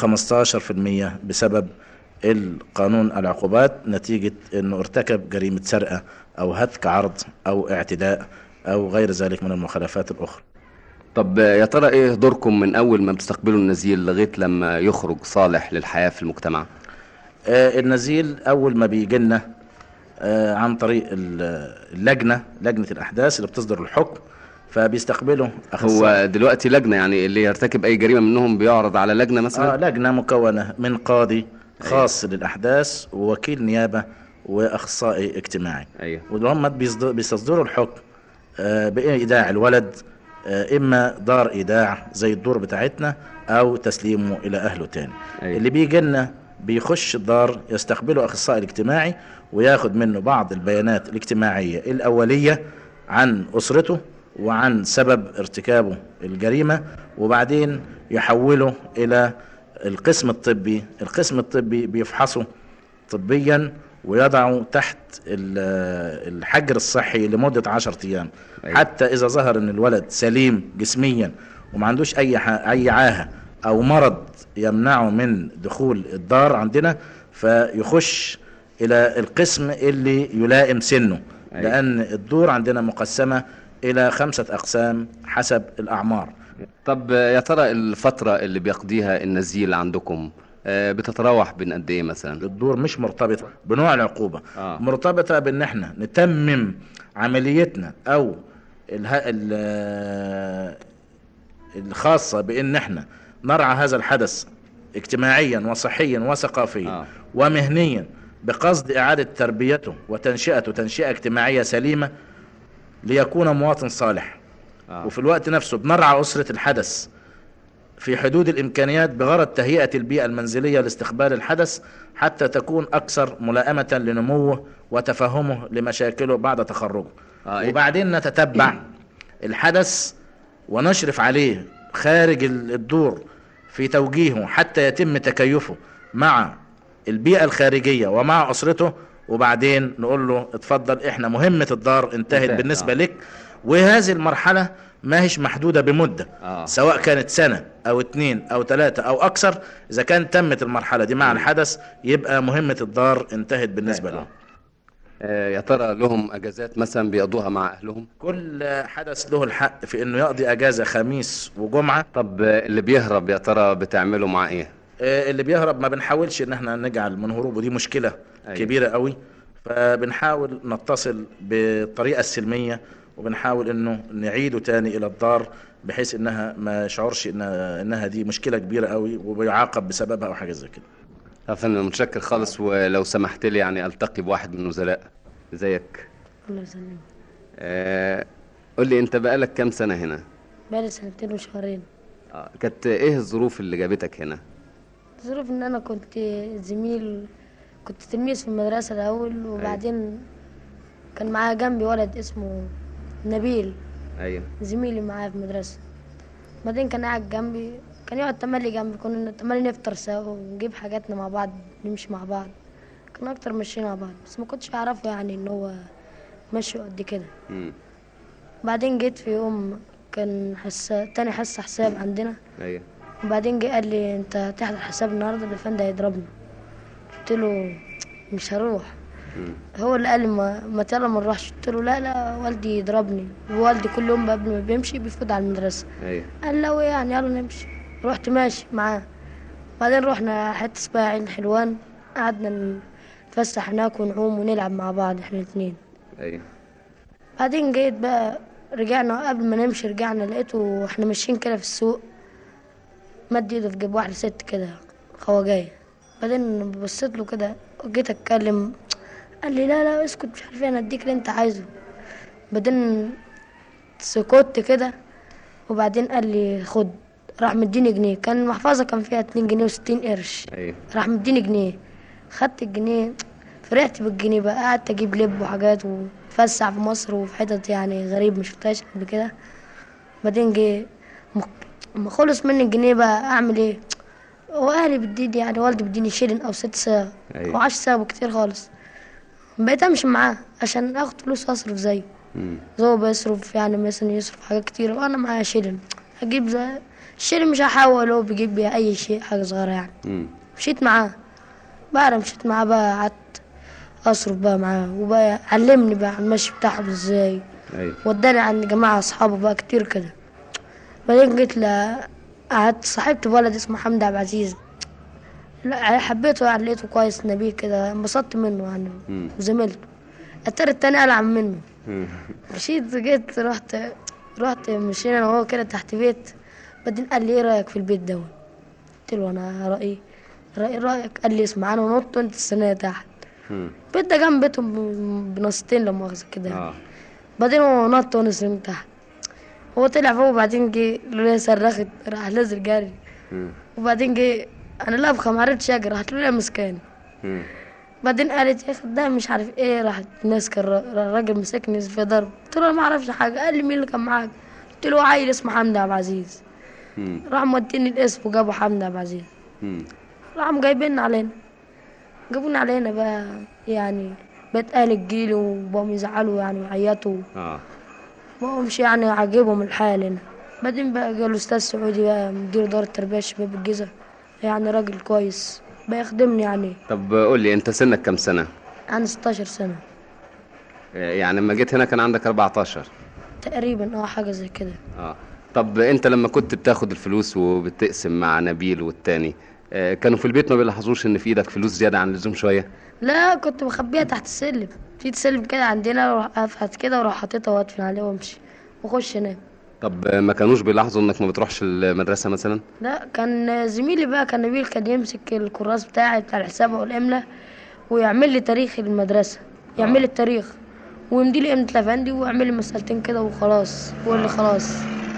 و15% بسبب القانون العقوبات نتيجة أنه ارتكب جريمة سرقة أو هتك عرض أو اعتداء أو غير ذلك من المخالفات الأخرى طب يا ترى ايه دوركم من اول ما بتستقبلوا النزيل لغايه لما يخرج صالح للحياه في المجتمع آه، النزيل أول ما بيجي لنا آه، عن طريق ال- اللجنة لجنة الأحداث اللي بتصدر الحكم فبيستقبلوا هو دلوقتي لجنه يعني اللي يرتكب اي جريمه منهم بيعرض على لجنه مثلا آه لجنة مكونة من قاضي خاص للأحداث ووكيل نيابة وأخصائي اجتماعي أيوه ولما بيصدر- بيستصدروا الحكم آه بإيداع الولد آه إما دار إيداع زي الدور بتاعتنا أو تسليمه إلى أهله تاني أيوه. اللي بيجي لنا بيخش الدار يستقبله أخصائي الاجتماعي وياخد منه بعض البيانات الاجتماعية الأولية عن أسرته وعن سبب ارتكابه الجريمة وبعدين يحوله إلى القسم الطبي القسم الطبي بيفحصه طبيا ويضعه تحت ال- الحجر الصحي لمدة عشرة أيام أيوة. حتى إذا ظهر أن الولد سليم جسميا وما عندوش أي ح- أي عاهة أو مرض يمنعه من دخول الدار عندنا فيخش إلى القسم اللي يلائم سنه أيوة. لأن الدور عندنا مقسمة إلى خمسة أقسام حسب الأعمار طب يا ترى الفتره اللي بيقضيها النزيل عندكم آه، بتتراوح بين قد ايه مثلا الدور مش مرتبطة بنوع العقوبة آه. مرتبطة بان احنا نتمم عمليتنا او اله... ال- الخاصة بان احنا نرعى هذا الحدث اجتماعيا وصحيا وثقافيا آه. ومهنيا بقصد اعادة تربيته وتنشئته تنشئة اجتماعية سليمة ليكون مواطن صالح آه. وفي الوقت نفسه بنرعى أسرة الحدث في حدود الإمكانيات بغرض تهيئة البيئة المنزلية لاستقبال الحدث حتى تكون أكثر ملائمة لنموه وتفهمه لمشاكله بعد تخرجه آه، إيه؟ وبعدين نتتبع الحدث ونشرف عليه خارج ال- الدور في توجيهه حتى يتم تكيفه مع البيئة الخارجية ومع أسرته وبعدين نقول له اتفضل احنا مهمة الدار انتهت انتهت، بالنسبة آه. لك وهذه المرحلة ما هيش محدودة بمدة آه. سواء كانت سنة أو اتنين أو تلاتة أو أكثر إذا كان تمت المرحلة دي مع الحدث يبقى مهمة الدار انتهت بالنسبة له آه، يا ترى لهم اجازات مثلا بيقضوها مع اهلهم كل حدث له الحق في انه يقضي اجازة خميس وجمعة طب آه، اللي بيهرب يا ترى بتعملوا معاه ايه آه، اللي بيهرب ما بنحاولش ان احنا نجعل من هروبه دي مشكلة أيوة. أيوة. كبيرة قوي فبنحاول نتصل بالطريقة السلمية وبنحاول انه نعيده تاني الى الدار بحيث انها ما يشعرش انها انها دي مشكلة كبيرة قوي وبيعاقب بسببها او حاجة زي كده يا فندم متشكر خالص ولو سمحت لي يعني التقي بواحد من النزلاء ازيك الله يسلمك آه، قول لي انت بقالك كام سنه هنا بقالي سنتين وشهرين آه، كانت ايه الظروف اللي جابتك هنا الظروف ان انا كنت زميل كنت تلميذ في المدرسة الاول وبعدين كان معايا جنبي ولد اسمه نبيل ايوه زميلي معايا في المدرسة بعدين كان قاعد جنبي كان يقعد تملي جنبي كنا تملي نفطر سوا ونجيب حاجاتنا مع بعض نمشي مع بعض كان اكتر ماشيين مع بعض بس ما كنتش اعرفه يعني ان هو ماشي قد كده مم. بعدين جيت في يوم كان حصة تاني حصة حساب عندنا ايوه وبعدين جه قال لي انت هتحضر حساب النهارده الافندي هيضربنا قلت له مش هروح هو اللي قال لي ما, ما يلا ما نروحش قلت له لا لا والدي يضربني ووالدي كل يوم قبل ما بيمشي بيفوت على المدرسة ايوه قال له يعني يلا نمشي رحت ماشي معاه بعدين رحنا حتة اسمها عين حلوان قعدنا نتفسح هناك ونعوم ونلعب مع بعض احنا الاتنين ايوه بعدين جيت بقى رجعنا قبل ما نمشي رجعنا لقيته احنا ماشيين كده في السوق مد ايده في جيب واحدة ست كده خواجاية بعدين بصيت له كده وجيت اتكلم قال لي لا لا اسكت مش عارف ايه انا اديك اللي انت عايزه بعدين سكت كده وبعدين قال لي خد راح مديني جنيه كان المحفظة كان فيها اتنين جنيه وستين قرش ايوه راح مديني جنيه خدت الجنيه فرحت بالجنيه بقى قعدت اجيب لب وحاجات واتفسح في مصر وفي حتت يعني غريب مش شفتهاش قبل كده بعدين جه م- اما خلص مني الجنيه بقى اعمل ايه واهلي بتديني يعني والدي بيديني شيلن او ست ساغ أيوة. او عشر ساغ كتير خالص بقيت امشي معاه عشان اخد فلوس اصرف زيه هو بيصرف يعني مثلا يصرف حاجات كتير وانا معايا شيلن اجيب زي الشيلن مش هحاول هو بيجيب بيها اي شيء حاجه صغيره يعني مم. مشيت معاه بعد ما مشيت معاه بقى قعدت اصرف بقى معاه وبقى علمني بقى على المشي بتاعهم ازاي ايوه وداني عند جماعة أصحابه بقى كتير كده بعدين جيت ل قعدت صاحبت بولد اسمه حمد عبد العزيز لا حبيته يعني لقيته كويس نبيه كده انبسطت منه يعني مم. وزميلته التاني التاني ألعب منه مم. مشيت جيت رحت رحت مشينا أنا وهو كده تحت بيت بعدين قال لي إيه رأيك في البيت ده قلت له أنا رأيي رأي رأيك قال لي اسمع أنا نط وأنت السنة تحت مم. البيت ده جنب بيتهم ب- بنصتين لا مؤاخذة كده اه بعدين هو نط وانا سلمت تحت هو طلع فوق وبعدين جه لولا صرخت راح نزل جري مم. وبعدين جه انا لابخه ما عرفتش اجري راحت لولا مسكاني مم. بعدين قالت يا اخي ده مش عارف ايه راحت ماسكه الر- الراجل مسكني في ضرب قلت له أنا ما اعرفش حاجه قال لي مين اللي كان معاك قلت له عيل اسمه حمدي عبد العزيز مم. راح موديني الاسم وجابوا حمدي عبد العزيز مم. راحوا جايبين علينا جابونا علينا بقى يعني بقيت اهل الجيل وبقوا يزعلوا يعني ويعيطوا اه ما همش يعني عاجبهم الحال هنا بعدين بقى جه الاستاذ سعودي بقى مدير اداره تربيه الشباب الجيزه يعني راجل كويس بقى يخدمني يعني طب قول لي انت سنك كام سنه عندي 16 سنه آه، يعني لما جيت هنا كان عندك 14 تقريبا اه حاجه زي كده اه طب انت لما كنت بتاخد الفلوس وبتقسم مع نبيل والتاني آه، كانوا في البيت ما بيلاحظوش ان في ايدك فلوس زياده عن اللزوم شويه لا كنت بخبيها تحت السلم في سلم كده عندنا اروح افحت كده واروح حاططها وادفن عليه وامشي واخش انام طب آه، ما كانوش بيلاحظوا انك ما بتروحش المدرسه مثلا لا كان زميلي بقى كان نبيل كان يمسك الكراس بتاعي بتاع الحساب والإملاء ويعمل لي تاريخ المدرسة يعمل لي التاريخ ويمدي لي قيمة الأفندي ويعمل لي مسألتين كده وخلاص ويقول لي خلاص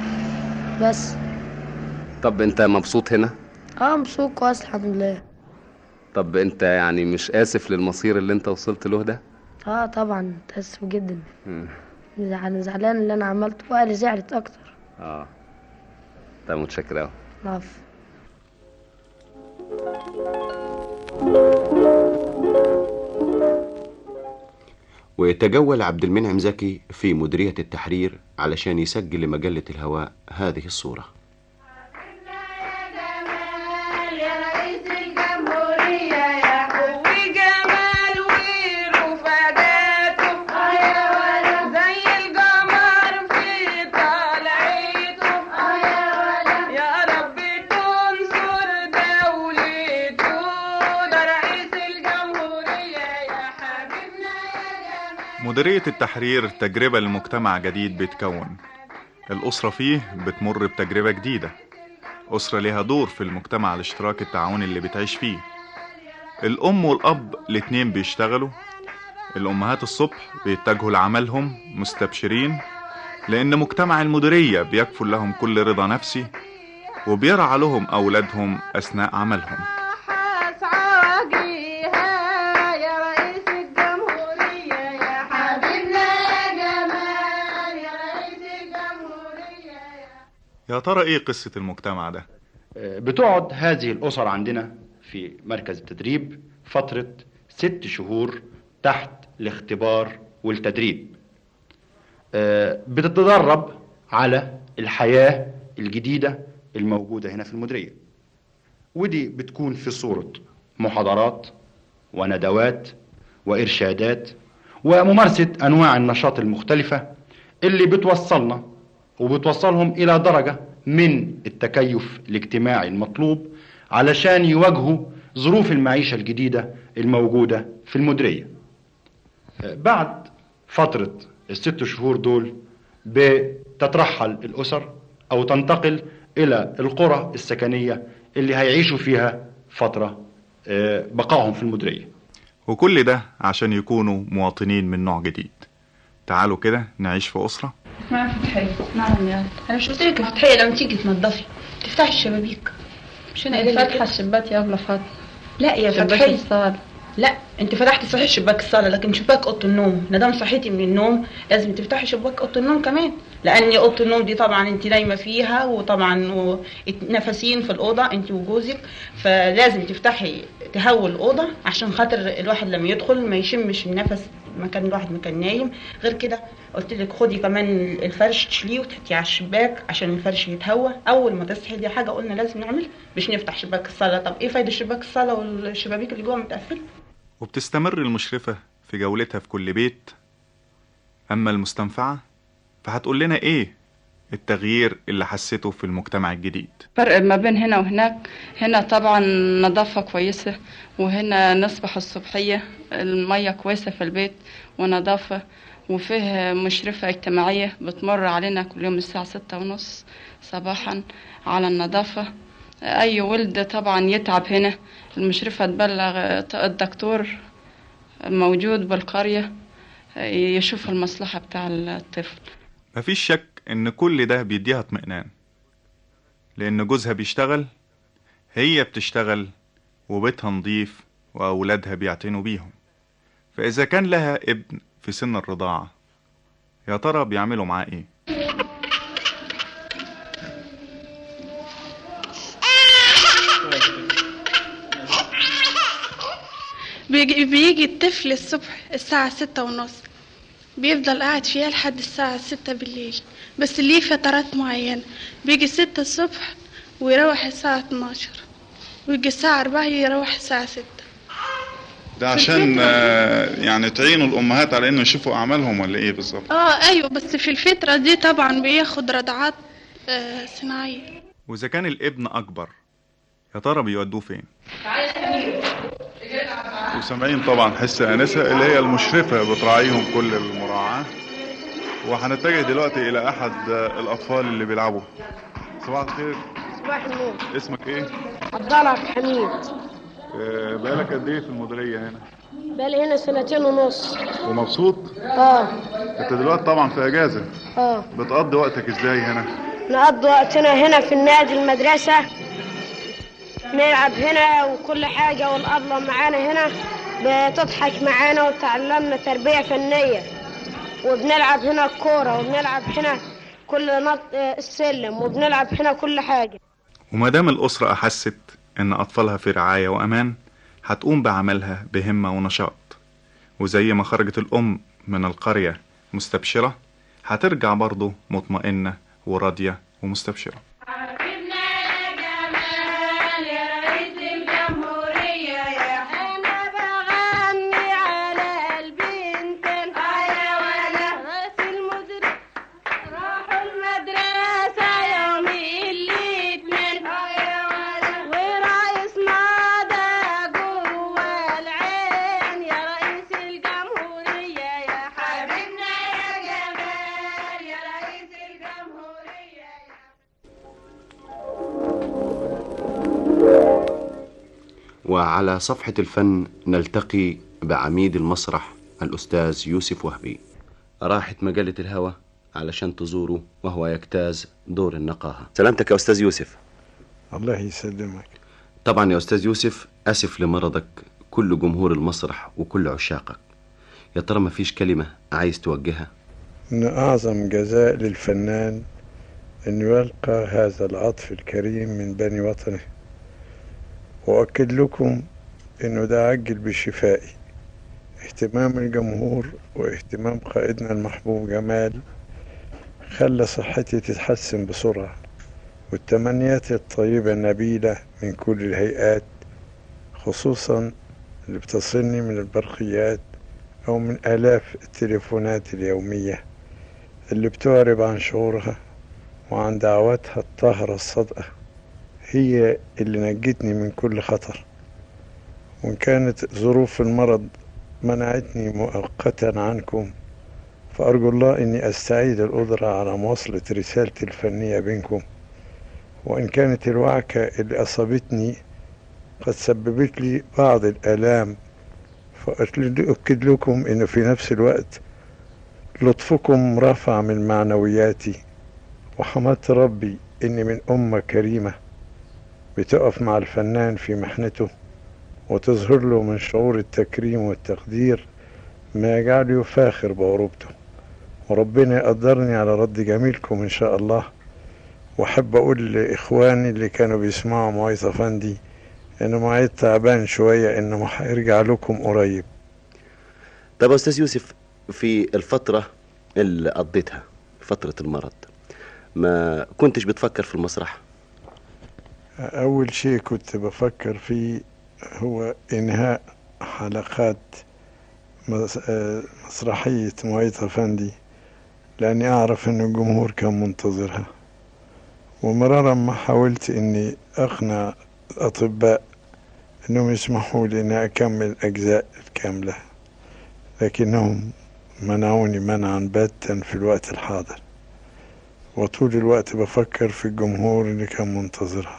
بس طب انت مبسوط هنا اه مبسوط كويس الحمد لله طب انت يعني مش اسف للمصير اللي انت وصلت له ده اه طبعا متأسف جدا مم. زعلان زعلان اللي انا عملته واهلي زعلت اكتر اه طب متشكر قوي العفو وتجول عبد المنعم زكي في مديرية التحرير علشان يسجل لمجلة الهواء هذه الصورة يا رئيس الجمهورية يا قوي جمال ورفقاته اه يا ولد زي القمر في طلعته اه يا ولد يا رب تنصر دولته ده رئيس الجمهورية يا حبيبنا مديرية التحرير تجربة لمجتمع جديد بيتكون الأسرة فيه بتمر بتجربة جديدة أسرة ليها دور في المجتمع الاشتراكي التعاوني اللي بتعيش فيه الأم والأب الاتنين بيشتغلوا الأمهات الصبح بيتجهوا لعملهم مستبشرين لأن مجتمع المديرية بيكفل لهم كل رضا نفسي وبيرعى لهم أولادهم أثناء عملهم عاجيها يا رئيس الجمهورية يا حبيبنا يا جمال يا رئيس الجمهورية يا ترى إيه قصة المجتمع ده؟ بتقعد هذه الأسر عندنا في مركز التدريب فترة ست شهور تحت الاختبار والتدريب آه، بتتدرب على الحياة الجديدة الموجودة هنا في المديرية ودي بتكون في صورة محاضرات وندوات وإرشادات وممارسة أنواع النشاط المختلفة اللي بتوصلنا وبتوصلهم إلى درجة من التكيف الاجتماعي المطلوب علشان يواجهوا ظروف المعيشة الجديدة الموجودة في المديرية بعد فترة الست شهور دول بتترحل الأسر أو تنتقل إلى القرى السكنية اللي هيعيشوا فيها فترة آه، بقائهم في المديرية وكل ده عشان يكونوا مواطنين من نوع جديد تعالوا كده نعيش في أسرة اسمعي يا فتحية نعم يا انا مش قلت لك يا فتحية لما تيجي تنضفي تفتحي الشبابيك مش انا اللي قايله فاتحة الشباك يا ابله فاطمة لا يا شباك فتحية الصالة لا انت فتحتي صحيح شباك الصالة لكن شباك اوضة النوم ما دام صحيتي من النوم لازم تفتحي شباك اوضة النوم كمان لان اوضة النوم دي طبعا انت نايمة فيها وطبعا و- نفسين في الاوضة انت وجوزك فلازم تفتحي تهوي الاوضة عشان خاطر الواحد لما يدخل ما يشمش النفس مكان الواحد مكان نايم غير كده قلت لك خدي كمان الفرش تشيليه وتحطيه على الشباك عشان الفرش يتهوى اول ما تصحي دي حاجه قلنا لازم نعمل مش نفتح شباك الصاله طب ايه فايده شباك الصاله والشبابيك اللي جوه متقفله وبتستمر المشرفة في جولتها في كل بيت أما المستنفعة فهتقول لنا إيه التغيير اللي حسيته في المجتمع الجديد فرق ما بين هنا وهناك هنا طبعا نظافة كويسة وهنا نصبح الصبحية المية كويسة في البيت ونظافة وفيه مشرفة اجتماعية بتمر علينا كل يوم الساعة ستة ونص صباحا على النظافة أي ولد طبعا يتعب هنا المشرفة تبلغ الدكتور موجود بالقرية يشوف المصلحة بتاع الطفل مفيش شك إن كل ده بيديها اطمئنان لأن جوزها بيشتغل هي بتشتغل وبيتها نضيف وأولادها بيعتنوا بيهم فإذا كان لها ابن في سن الرضاعة يا ترى بيعملوا معاه إيه؟ بيجي, بيجي الطفل الصبح الساعة ستة ونص بيفضل قاعد فيها لحد الساعة ستة بالليل بس ليه فترات معينة بيجي ستة الصبح ويروح الساعة اتناشر ويجي الساعة أربعة يروح الساعة ستة ده عشان يعني تعينوا الأمهات على إنه يشوفوا أعمالهم ولا إيه بالظبط؟ اه أيوة بس في الفترة دي طبعا بياخد رضعات آه صناعية وإذا كان الابن أكبر يا ترى بيودوه فين؟ وسامعين طبعا حس انسه اللي هي المشرفه بتراعيهم كل المراعاه وهنتجه دلوقتي الى احد الاطفال اللي بيلعبوا صباح الخير صباح النور اسمك ايه عبد الله عبد الحميد آه، بقالك قد ايه في المديريه هنا بقالي هنا سنتين ونص ومبسوط اه انت دلوقتي طبعا في اجازه اه بتقضي وقتك ازاي هنا نقضي وقتنا هنا في النادي المدرسة نلعب هنا وكل حاجة والأبلة معانا هنا بتضحك معانا وتعلمنا تربية فنية وبنلعب هنا الكورة وبنلعب هنا كل نط السلم وبنلعب هنا كل حاجة وما دام الاسره احست ان اطفالها في رعايه وامان هتقوم بعملها بهمه ونشاط وزي ما خرجت الام من القريه مستبشره هترجع برضه مطمئنه وراضيه ومستبشره وعلى صفحة الفن نلتقي بعميد المسرح الأستاذ يوسف وهبي راحت مجلة الهوى علشان تزوره وهو يجتاز دور النقاهة سلامتك يا أستاذ يوسف الله يسلمك طبعا يا أستاذ يوسف أسف لمرضك كل جمهور المسرح وكل عشاقك يا ترى ما فيش كلمة عايز توجهها إن أعظم جزاء للفنان أن يلقى هذا العطف الكريم من بني وطنه وأؤكد لكم إنه ده عجل بشفائي اهتمام الجمهور واهتمام قائدنا المحبوب جمال خلى صحتي تتحسن بسرعة والتمنيات الطيبة النبيلة من كل الهيئات خصوصا اللي بتصلني من البرقيات أو من آلاف التليفونات اليومية اللي بتعرب عن شعورها وعن دعواتها الطاهرة الصادقة هي اللي نجتني من كل خطر وإن كانت ظروف المرض منعتني مؤقتا عنكم فأرجو الله أني أستعيد القدرة على مواصلة رسالتي الفنية بينكم وإن كانت الوعكة اللي أصابتني قد سببت لي بعض الآلام فأؤكد لكم أنه في نفس الوقت لطفكم رفع من معنوياتي وحمدت ربي إني من أمة كريمة بتقف مع الفنان في محنته وتظهر له من شعور التكريم والتقدير ما يجعله يفاخر بعروبته وربنا يقدرني على رد جميلكم إن شاء الله وأحب أقول لإخواني اللي كانوا بيسمعوا معيط أفندي إنه معيط تعبان شوية إنه هيرجع لكم قريب طب يا أستاذ يوسف في الفترة اللي قضيتها فترة المرض ما كنتش بتفكر في المسرح أول شيء كنت بفكر فيه هو إنهاء حلقات مس- آه، مسرحية معيط أفندي لأني أعرف إن الجمهور كان منتظرها ومرارا ما حاولت إني أقنع الأطباء إنهم يسمحوا لي إني أكمل الأجزاء الكاملة لكنهم منعوني منعا باتا في الوقت الحاضر وطول الوقت بفكر في الجمهور اللي كان منتظرها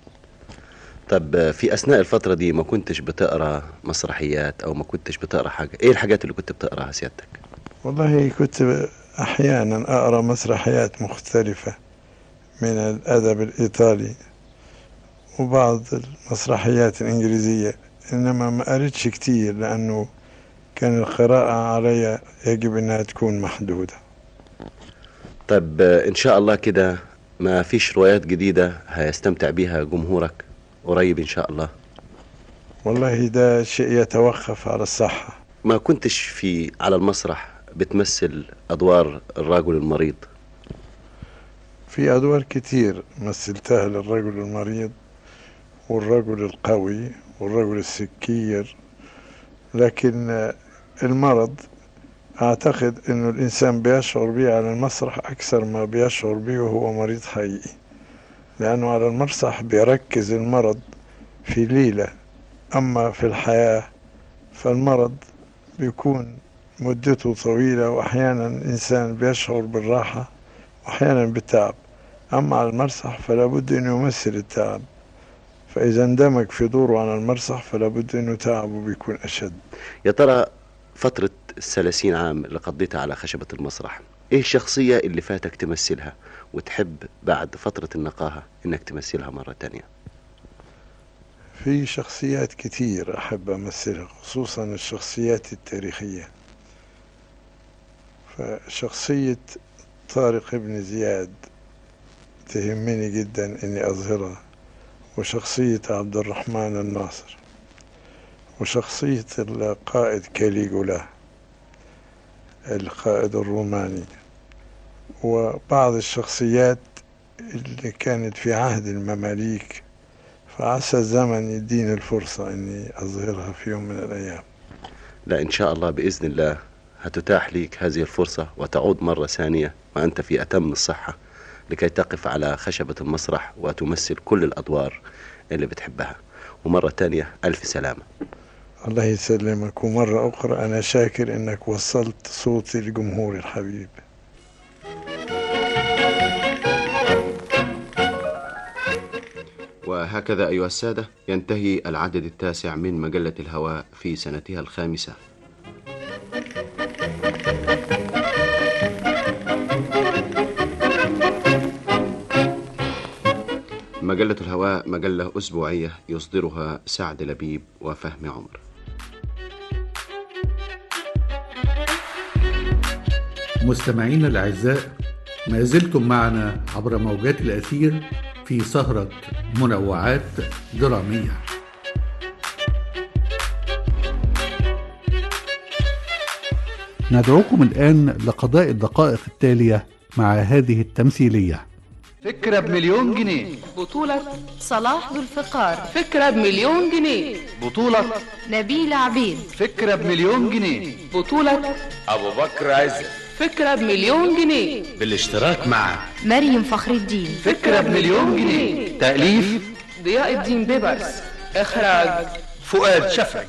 طب في أثناء الفترة دي ما كنتش بتقرأ مسرحيات أو ما كنتش بتقرأ حاجة إيه الحاجات اللي كنت بتقرأها سيادتك والله كنت أحيانا أقرأ مسرحيات مختلفة من الأدب الإيطالي وبعض المسرحيات الإنجليزية إنما ما قريتش كتير لأنه كان القراءة علي يجب أنها تكون محدودة طب إن شاء الله كده ما فيش روايات جديدة هيستمتع بيها جمهورك قريب إن شاء الله والله ده شيء يتوقف على الصحة ما كنتش في على المسرح بتمثل أدوار الرجل المريض في أدوار كتير مثلتها للرجل المريض والرجل القوي والرجل السكير لكن آه، المرض أعتقد أنه الإنسان بيشعر به على المسرح أكثر ما بيشعر به وهو مريض حقيقي لأنه على المسرح بيركز المرض في ليلة أما في الحياة فالمرض بيكون مدته طويلة وأحيانا الإنسان بيشعر بالراحة وأحيانا بالتعب أما على المسرح فلا بد أن يمثل التعب فإذا اندمج في دوره على المسرح فلا بد أنه تعبه بيكون أشد يا ترى فترة الثلاثين عام اللي قضيتها على خشبة المسرح إيه الشخصية اللي فاتك تمثلها وتحب بعد فترة النقاهة إنك تمثلها مرة تانية في شخصيات كتير أحب أمثلها خصوصا الشخصيات التاريخية فشخصية طارق بن زياد تهمني جدا إني أظهرها وشخصية عبد الرحمن الناصر وشخصية القائد كاليجولا القائد الروماني وبعض الشخصيات اللي كانت في عهد المماليك فعسى الزمن يديني الفرصة إني أظهرها في يوم من الأيام لا إن شاء الله بإذن الله هتتاح ليك هذه الفرصة وتعود مرة ثانية وأنت في أتم الصحة لكي تقف على خشبة المسرح وتمثل كل الأدوار اللي بتحبها ومرة تانية ألف سلامة الله يسلمك ومرة أخرى أنا شاكر إنك وصلت صوتي لجمهور الحبيب وهكذا أيها السادة ينتهي العدد التاسع من مجلة الهواء في سنتها الخامسة مجلة الهواء مجلة أسبوعية يصدرها سعد لبيب وفهمي عمر مستمعينا الأعزاء ما زلتم معنا عبر موجات الأثير في سهرة منوعات درامية ندعوكم الآن لقضاء الدقائق التالية مع هذه التمثيلية فكرة بمليون جنيه بطولة صلاح ذو الفقار فكرة بمليون جنيه بطولة نبيل عبيد فكرة بمليون جنيه بطولة أبو بكر عزت فكرة بمليون جنيه بالاشتراك مع مريم فخر الدين فكرة بمليون جنيه تأليف ضياء الدين بيبرس إخراج فؤاد شفعي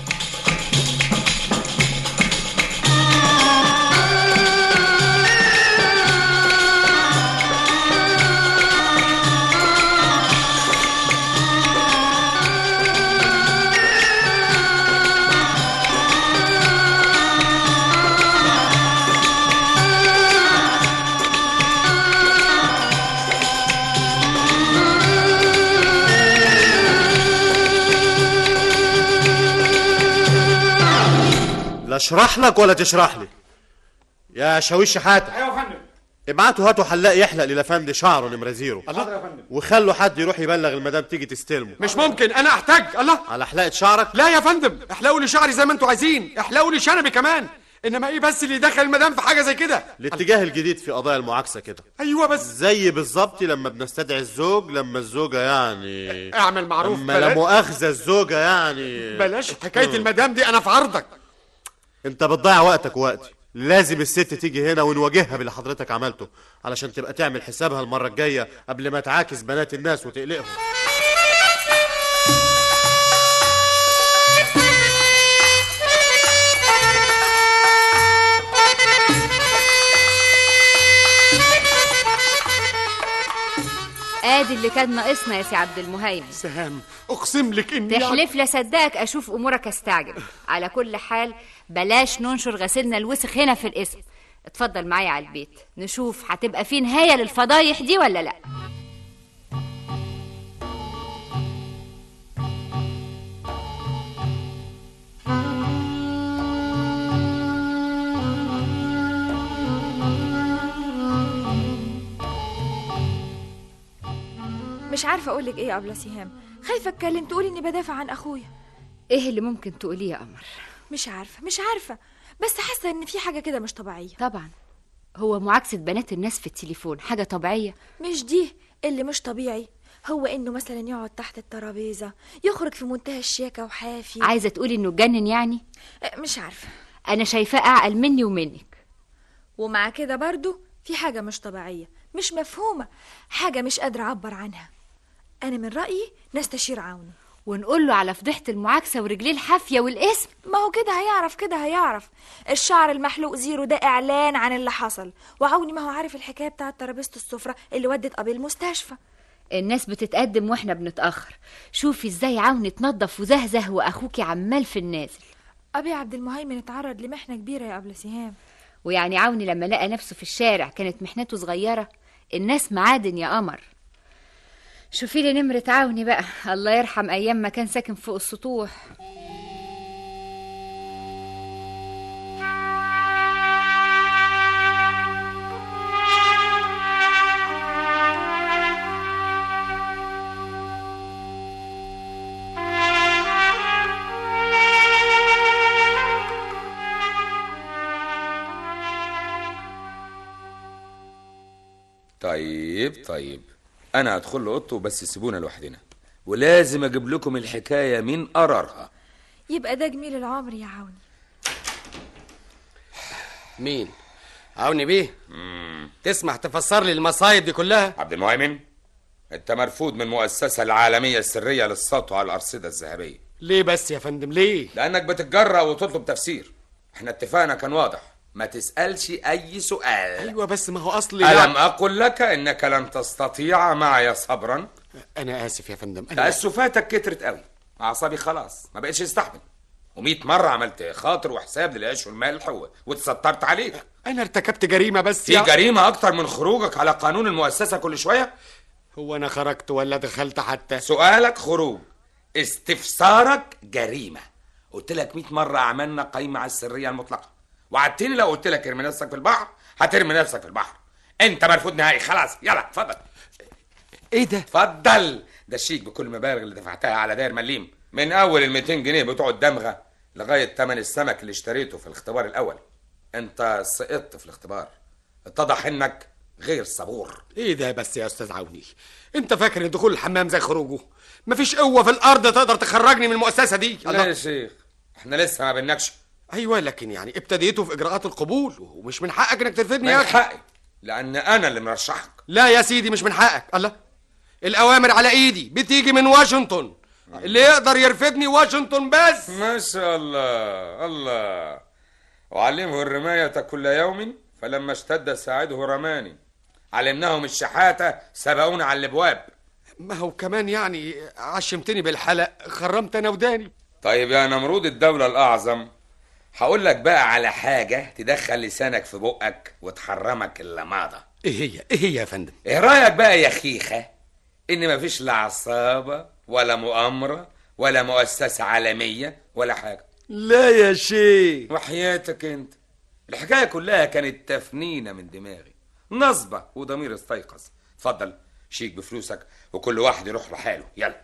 لا اشرح لك ولا تشرح لي يا شاويش حاتم ايوه يا فندم ابعتوا هاتوا حلاق يحلق للافندي شعره نمره زيرو الله يا فندم وخلوا حد يروح يبلغ المدام تيجي تستلمه مش ممكن انا احتاج الله على حلاقه شعرك لا يا فندم احلقوا لي شعري زي ما انتوا عايزين احلقوا لي شنبي كمان انما ايه بس اللي يدخل المدام في حاجه زي كده الاتجاه الجديد في قضايا المعاكسه كده ايوه بس زي بالظبط لما بنستدعي الزوج لما الزوجه يعني اعمل معروف لما لا بلاش- مؤاخذه الزوجه يعني بلاش حكايه المدام دي انا في عرضك انت بتضيع وقتك ووقتي لازم الست تيجي هنا ونواجهها باللي حضرتك عملته علشان تبقى تعمل حسابها المره الجايه قبل ما تعاكس بنات الناس وتقلقهم ادي اللي كان ناقصنا يا سي عبد المهيمن سهام اقسم لك اني تحلف لا صدقك اشوف امورك استعجب على كل حال بلاش ننشر غسيلنا الوسخ هنا في الاسم اتفضل معايا على البيت نشوف هتبقى في نهايه للفضايح دي ولا لا مش عارفه اقول لك ايه يا ابله سهام خايفه اتكلم تقولي اني بدافع عن اخويا ايه اللي ممكن تقوليه يا قمر مش عارفه مش عارفه بس حاسه ان في حاجه كده مش طبيعيه طبعا هو معاكسه بنات الناس في التليفون حاجه طبيعيه مش دي اللي مش طبيعي هو انه مثلا يقعد تحت الترابيزه يخرج في منتهى الشياكه وحافي عايزه تقولي انه اتجنن يعني أه، مش عارفه انا شايفاه اعقل مني ومنك ومع كده برضو في حاجه مش طبيعيه مش مفهومه حاجه مش قادره اعبر عنها انا من رايي نستشير عوني ونقول له على فضيحه المعاكسه ورجليه الحافيه والاسم ما هو كده هيعرف كده هيعرف الشعر المحلوق زيرو ده اعلان عن اللي حصل وعوني ما هو عارف الحكايه بتاعه ترابيزه السفره اللي ودت ابي المستشفى الناس بتتقدم واحنا بنتاخر شوفي ازاي عاوني اتنضف وزهزه واخوكي عمال في النازل ابي عبد المهيمن اتعرض لمحنه كبيره يا ابله سهام ويعني عوني لما لقى نفسه في الشارع كانت محنته صغيره الناس معادن يا قمر شوفي لي نمرة عوني بقى الله يرحم أيام ما كان ساكن فوق السطوح طيب طيب انا هدخل له اوضته بس سيبونا لوحدنا ولازم اجيب لكم الحكايه من قرارها يبقى ده جميل العمر يا عوني مين عوني بيه تسمح تفسر لي المصايب دي كلها عبد المهيمن انت مرفوض من المؤسسه العالميه السريه للسطو على الارصده الذهبيه ليه بس يا فندم ليه لانك بتتجرأ وتطلب تفسير احنا اتفقنا كان واضح ما تسالش اي سؤال ايوه بس ما هو اصلي الم اقل لك انك لن تستطيع معي صبرا انا اسف يا فندم أنا تاسفاتك كترت قوي اعصابي خلاص ما بقتش استحمل ومئة مرة عملت خاطر وحساب للعيش والملح و- واتسترت عليك انا ارتكبت جريمه بس في جريمة أكتر من خروجك على قانون المؤسسة كل شوية هو انا خرجت ولا دخلت حتى سؤالك خروج استفسارك جريمة قلت لك 100 مرة عملنا قايمة على السرية المطلقة وعدتني لو قلت لك ارمي نفسك في البحر هترمي نفسك في البحر انت مرفوض نهائي خلاص يلا اتفضل ايه ده اتفضل ده الشيك بكل المبالغ اللي دفعتها على داير مليم من اول ال 200 جنيه بتوع الدمغه لغايه ثمن السمك اللي اشتريته في الاختبار الاول انت سقطت في الاختبار اتضح انك غير صبور ايه ده بس يا استاذ عوني انت فاكر ان دخول الحمام زي خروجه مفيش قوه في الارض تقدر تخرجني من المؤسسه دي لا يا شيخ احنا لسه ما بينكش ايوه لكن يعني ابتديته في اجراءات القبول ومش من حقك انك ترفدني من يا اخي حقي لان انا اللي مرشحك لا يا سيدي مش من حقك الله الاوامر على ايدي بتيجي من واشنطن اللي يقدر يرفدني واشنطن بس ما شاء الله الله وعلمه الرماية كل يوم فلما اشتد ساعده رماني علمناهم الشحاتة سبقونا على الابواب ما هو كمان يعني عشمتني بالحلق خرمت انا وداني طيب يا نمرود الدولة الأعظم هقول لك بقى على حاجة تدخل لسانك في بقك وتحرمك اللماضة ايه هي ايه هي يا فندم ايه رأيك بقى يا خيخة ان مفيش لا عصابة ولا مؤامرة ولا مؤسسة عالمية ولا حاجة لا يا شيخ وحياتك انت الحكاية كلها كانت تفنينة من دماغي نصبة وضمير استيقظ اتفضل شيك بفلوسك وكل واحد يروح لحاله يلا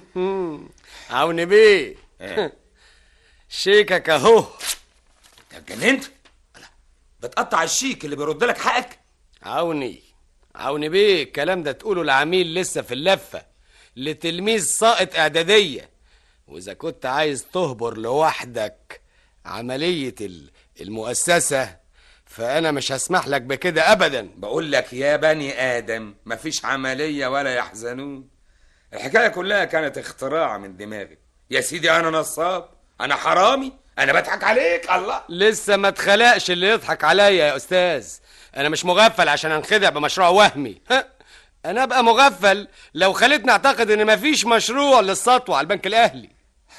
عوني بيه إيه؟ شيكك اهو انت اتجننت بتقطع الشيك اللي بيرد لك حقك عوني عوني بيه الكلام ده تقوله العميل لسه في اللفة لتلميذ ساقط إعدادية وإذا كنت عايز تهبر لوحدك عملية ال- المؤسسة فأنا مش هسمح لك بكده أبدا بقول لك يا بني آدم مفيش عملية ولا يحزنون الحكاية كلها كانت اختراع من دماغي يا سيدي أنا نصاب أنا حرامي أنا بضحك عليك الله لسه ما اتخلقش اللي يضحك عليا يا أستاذ أنا مش مغفل عشان أنخدع بمشروع وهمي ها؟ أنا أبقى مغفل لو خلتني أعتقد إن مفيش مشروع للسطوة على البنك الأهلي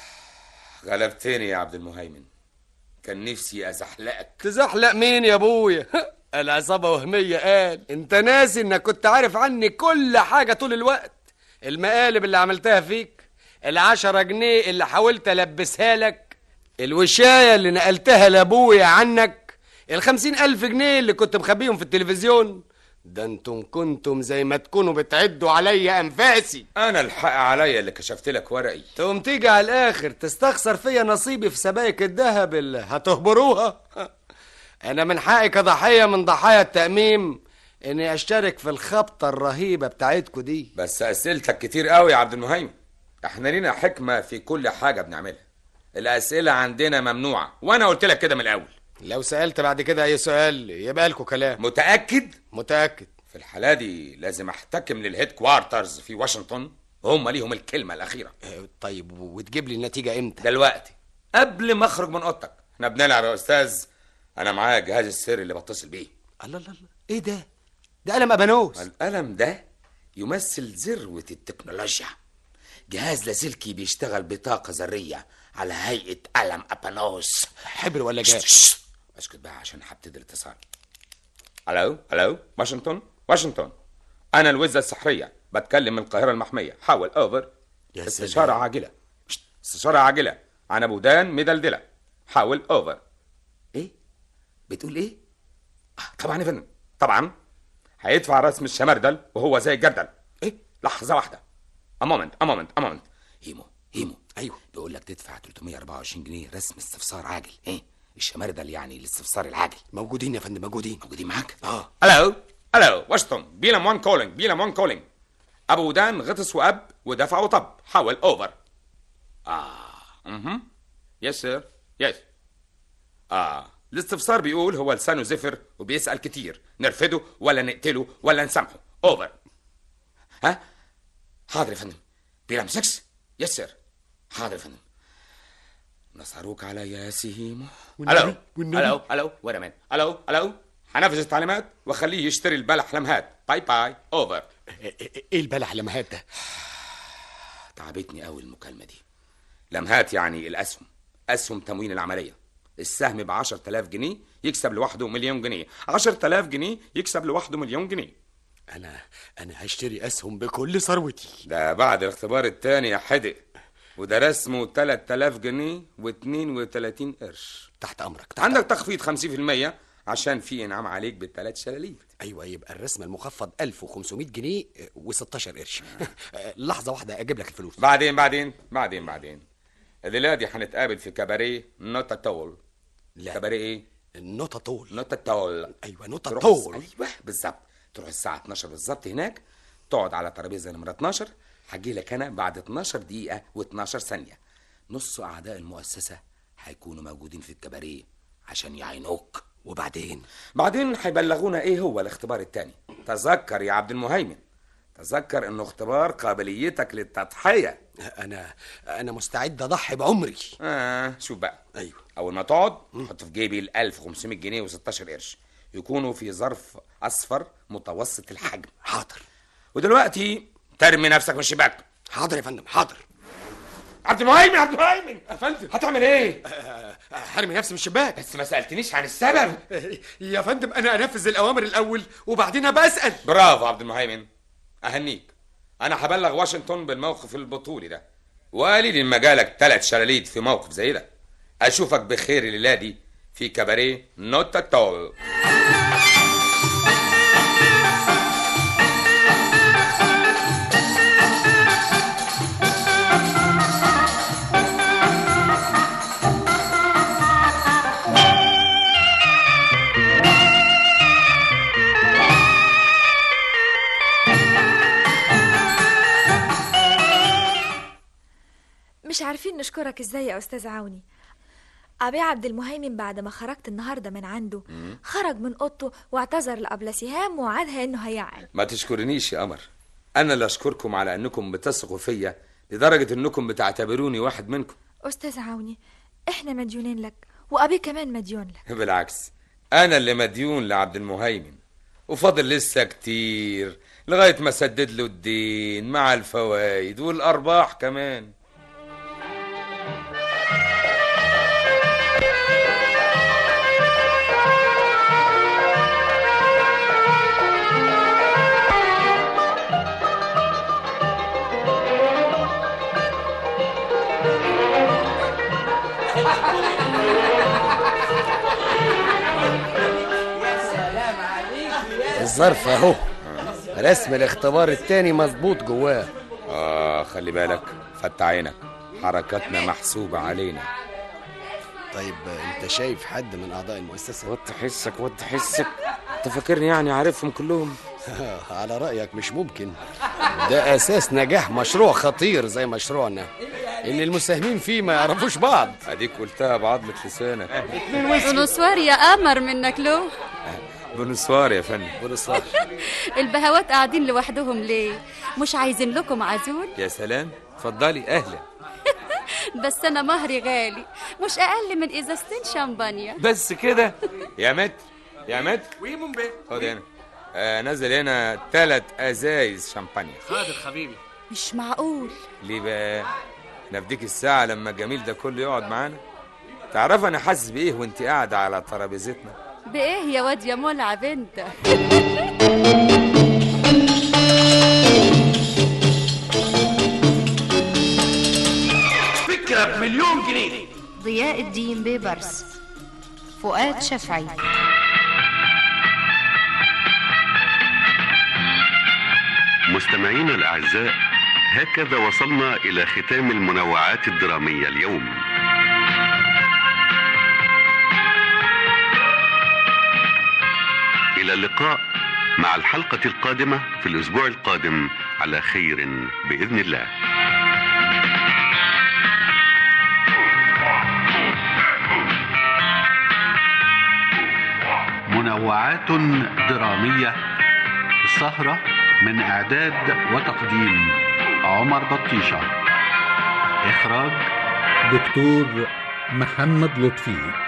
غلبتني يا عبد المهيمن كان نفسي أزحلقك تزحلق مين يا ابويا العصابة وهمية قال انت ناسي انك كنت عارف عني كل حاجة طول الوقت المقالب اللي عملتها فيك العشرة جنيه اللي حاولت البسها لك الوشاية اللي نقلتها لابويا عنك الخمسين ألف جنيه اللي كنت مخبيهم في التلفزيون ده انتم كنتم زي ما تكونوا بتعدوا عليا انفاسي أنا الحق عليا اللي كشفت لك ورقي تقوم تيجي على الاخر تستخسر فيا نصيبي في سبائك الذهب اللي هتهبروها انا من حقي كضحيه من ضحايا التاميم اني اشترك في الخبطه الرهيبه بتاعتكوا دي بس أسئلتك كتير قوي يا عبد المهيمن احنا لينا حكمة في كل حاجة بنعملها الأسئلة عندنا ممنوعة وأنا قلت لك كده من الأول لو سالت بعد كده اي سؤال يبقى لكم كلام متأكد؟ متاكد في الحالة دي لازم أحتكم للهيد كوارترز في واشنطن هم ليهم الكلمة الأخيرة طيب وتجيب لي النتيجه امتى دلوقتي قبل ما أخرج من أوضتك احنا بنلعب يا أستاذ أنا معايا جهاز السر اللي بتصل بيه الله الله الله ايه ده ده قلم ابانوس القلم ده يمثل ذروة التكنولوجيا جهاز لاسلكي بيشتغل بطاقة ذرية على هيئة قلم أبانوس حبر ولا جاز اسكت بقى عشان هبتدي الاتصال الو الو واشنطن واشنطن انا الوزة السحرية بتكلم من القاهرة المحمية حاول اوفر يا استشارة سلام. عاجلة شت، استشارة عاجلة عن ابو دان مدلدلة حاول اوفر ايه بتقول ايه آه، طبعا يا فندم طبعا هيدفع رسم الشمردل وهو زي الجردل ايه لحظة واحدة امومنت امومنت امومنت هيمو هيمو ايوه بيقول لك تدفع 324 جنيه رسم استفسار عاجل ايه الشمردل يعني الاستفسار العاجل موجودين يا فندم موجودين موجودين معاك اه الو الو واشنطن بيلم وان كولينج بيلم وان كولينج ابو ودان غطس واب ودفع وطب حاول اوفر اه اها يس سير يس اه الاستفسار بيقول هو لسانه زفر وبيسأل كتير نرفده ولا نقتله ولا نسامحه اوفر ها حاضر يا فندم بيلم 6 يس سير حاضر يا فندم نصروك على يا سهيمو والنبي- الو والنبي. الو الو ويت مان الو الو هنفذ التعليمات واخليه يشتري البلح لمهات باي باي اوفر ايه البلح لمهات ده تعبتني قوي المكالمه دي لمهات يعني الاسهم اسهم تموين العمليه السهم ب 10000 جنيه يكسب لوحده مليون جنيه 10000 جنيه يكسب لوحده مليون جنيه انا انا هشتري اسهم بكل ثروتي ده بعد الاختبار التاني يا حدق وده رسمه 3000 جنيه و32 قرش تحت امرك تحت عندك تخفيض 50% عشان في انعام عليك بالثلاث شلاليت ايوه يبقى الرسم المخفض 1500 جنيه و16 قرش لحظه واحده اجيب لك الفلوس بعدين بعدين بعدين بعدين الليله دي هنتقابل في كباريه نوتا تول لا. كباريه ايه النوتة طول نوتة طول ايوه نوتة تروح طول ايوه بالظبط تروح الساعة 12 بالظبط هناك تقعد على ترابيزة نمرة 12 هجي لك انا بعد 12 دقيقة و12 ثانية نص اعضاء المؤسسة هيكونوا موجودين في الكباريه عشان يعينوك وبعدين بعدين هيبلغونا ايه هو الاختبار التاني تذكر يا عبد المهيمن تذكر انه اختبار قابليتك للتضحية انا انا مستعد اضحي بعمري اه شوف بقى ايوه اول ما تقعد حط في جيبي ال 1500 جنيه و16 قرش يكونوا في ظرف اصفر متوسط الحجم حاضر ودلوقتي ترمي نفسك من الشباك حاضر يا فندم حاضر عبد المهيمن عبد المهيمن يا فندم هتعمل ايه هرمي نفسي من الشباك بس ما سالتنيش عن السبب يا فندم انا انفذ الاوامر الاول وبعدين بسال برافو عبد المهيمن اهنيك انا هبلغ واشنطن بالموقف البطولي ده وقليل ان مجالك ثلاث شلاليت في موقف زي ده اشوفك بخير الليله دي في كباريه نوتا تول مش عارفين نشكرك ازاي يا استاذ عوني أبي عبد المهيمن بعد ما خرجت النهارده من عنده خرج من اوضته واعتذر لأبلة سهام ووعدها انه هيعقل ما تشكرنيش يا قمر انا اللي اشكركم على انكم بتثقوا فيا لدرجه انكم بتعتبروني واحد منكم استاذ عوني احنا مديونين لك وأبي كمان مديون لك بالعكس انا اللي مديون لعبد المهيمن وفاضل لسه كتير لغايه ما اسدد له الدين مع الفوائد والارباح كمان الظرف اهو رسم الاختبار التاني مظبوط جواه اه خلي بالك فتح عينك حركاتنا محسوبه علينا طيب انت شايف حد من اعضاء المؤسسه وضح حسك وضح حسك انت فاكرني يعني عارفهم كلهم على رايك مش ممكن ده اساس نجاح مشروع خطير زي مشروعنا ان المساهمين فيه ما يعرفوش بعض اديك قلتها بعضمه لسانك بونسوار يا قمر منك له بونسوار يا فندم بونسوار البهوات قاعدين لوحدهم ليه مش عايزين لكم عزول يا سلام اتفضلي اهلا بس انا مهري غالي مش اقل من ازازتين شامبانيا بس كده يا متر يا متر ويمون بيه خد هنا آه نزل هنا ثلاث ازايز شامبانيا حاضر حبيبي مش معقول ليه بقى نفديك الساعة لما الجميل ده كله يقعد معانا تعرف انا حاسس بايه وانت قاعدة على ترابيزتنا بايه يا واد يا ملعب انت فكرة بمليون جنيه ضياء الدين بيبرس فؤاد شفعي مستمعينا الأعزاء هكذا وصلنا إلى ختام المنوعات الدرامية اليوم إلى اللقاء مع الحلقة القادمة في الأسبوع القادم على خير بإذن الله منوعات درامية السهرة من إعداد وتقديم عمر بطيشة إخراج دكتور محمد لطفي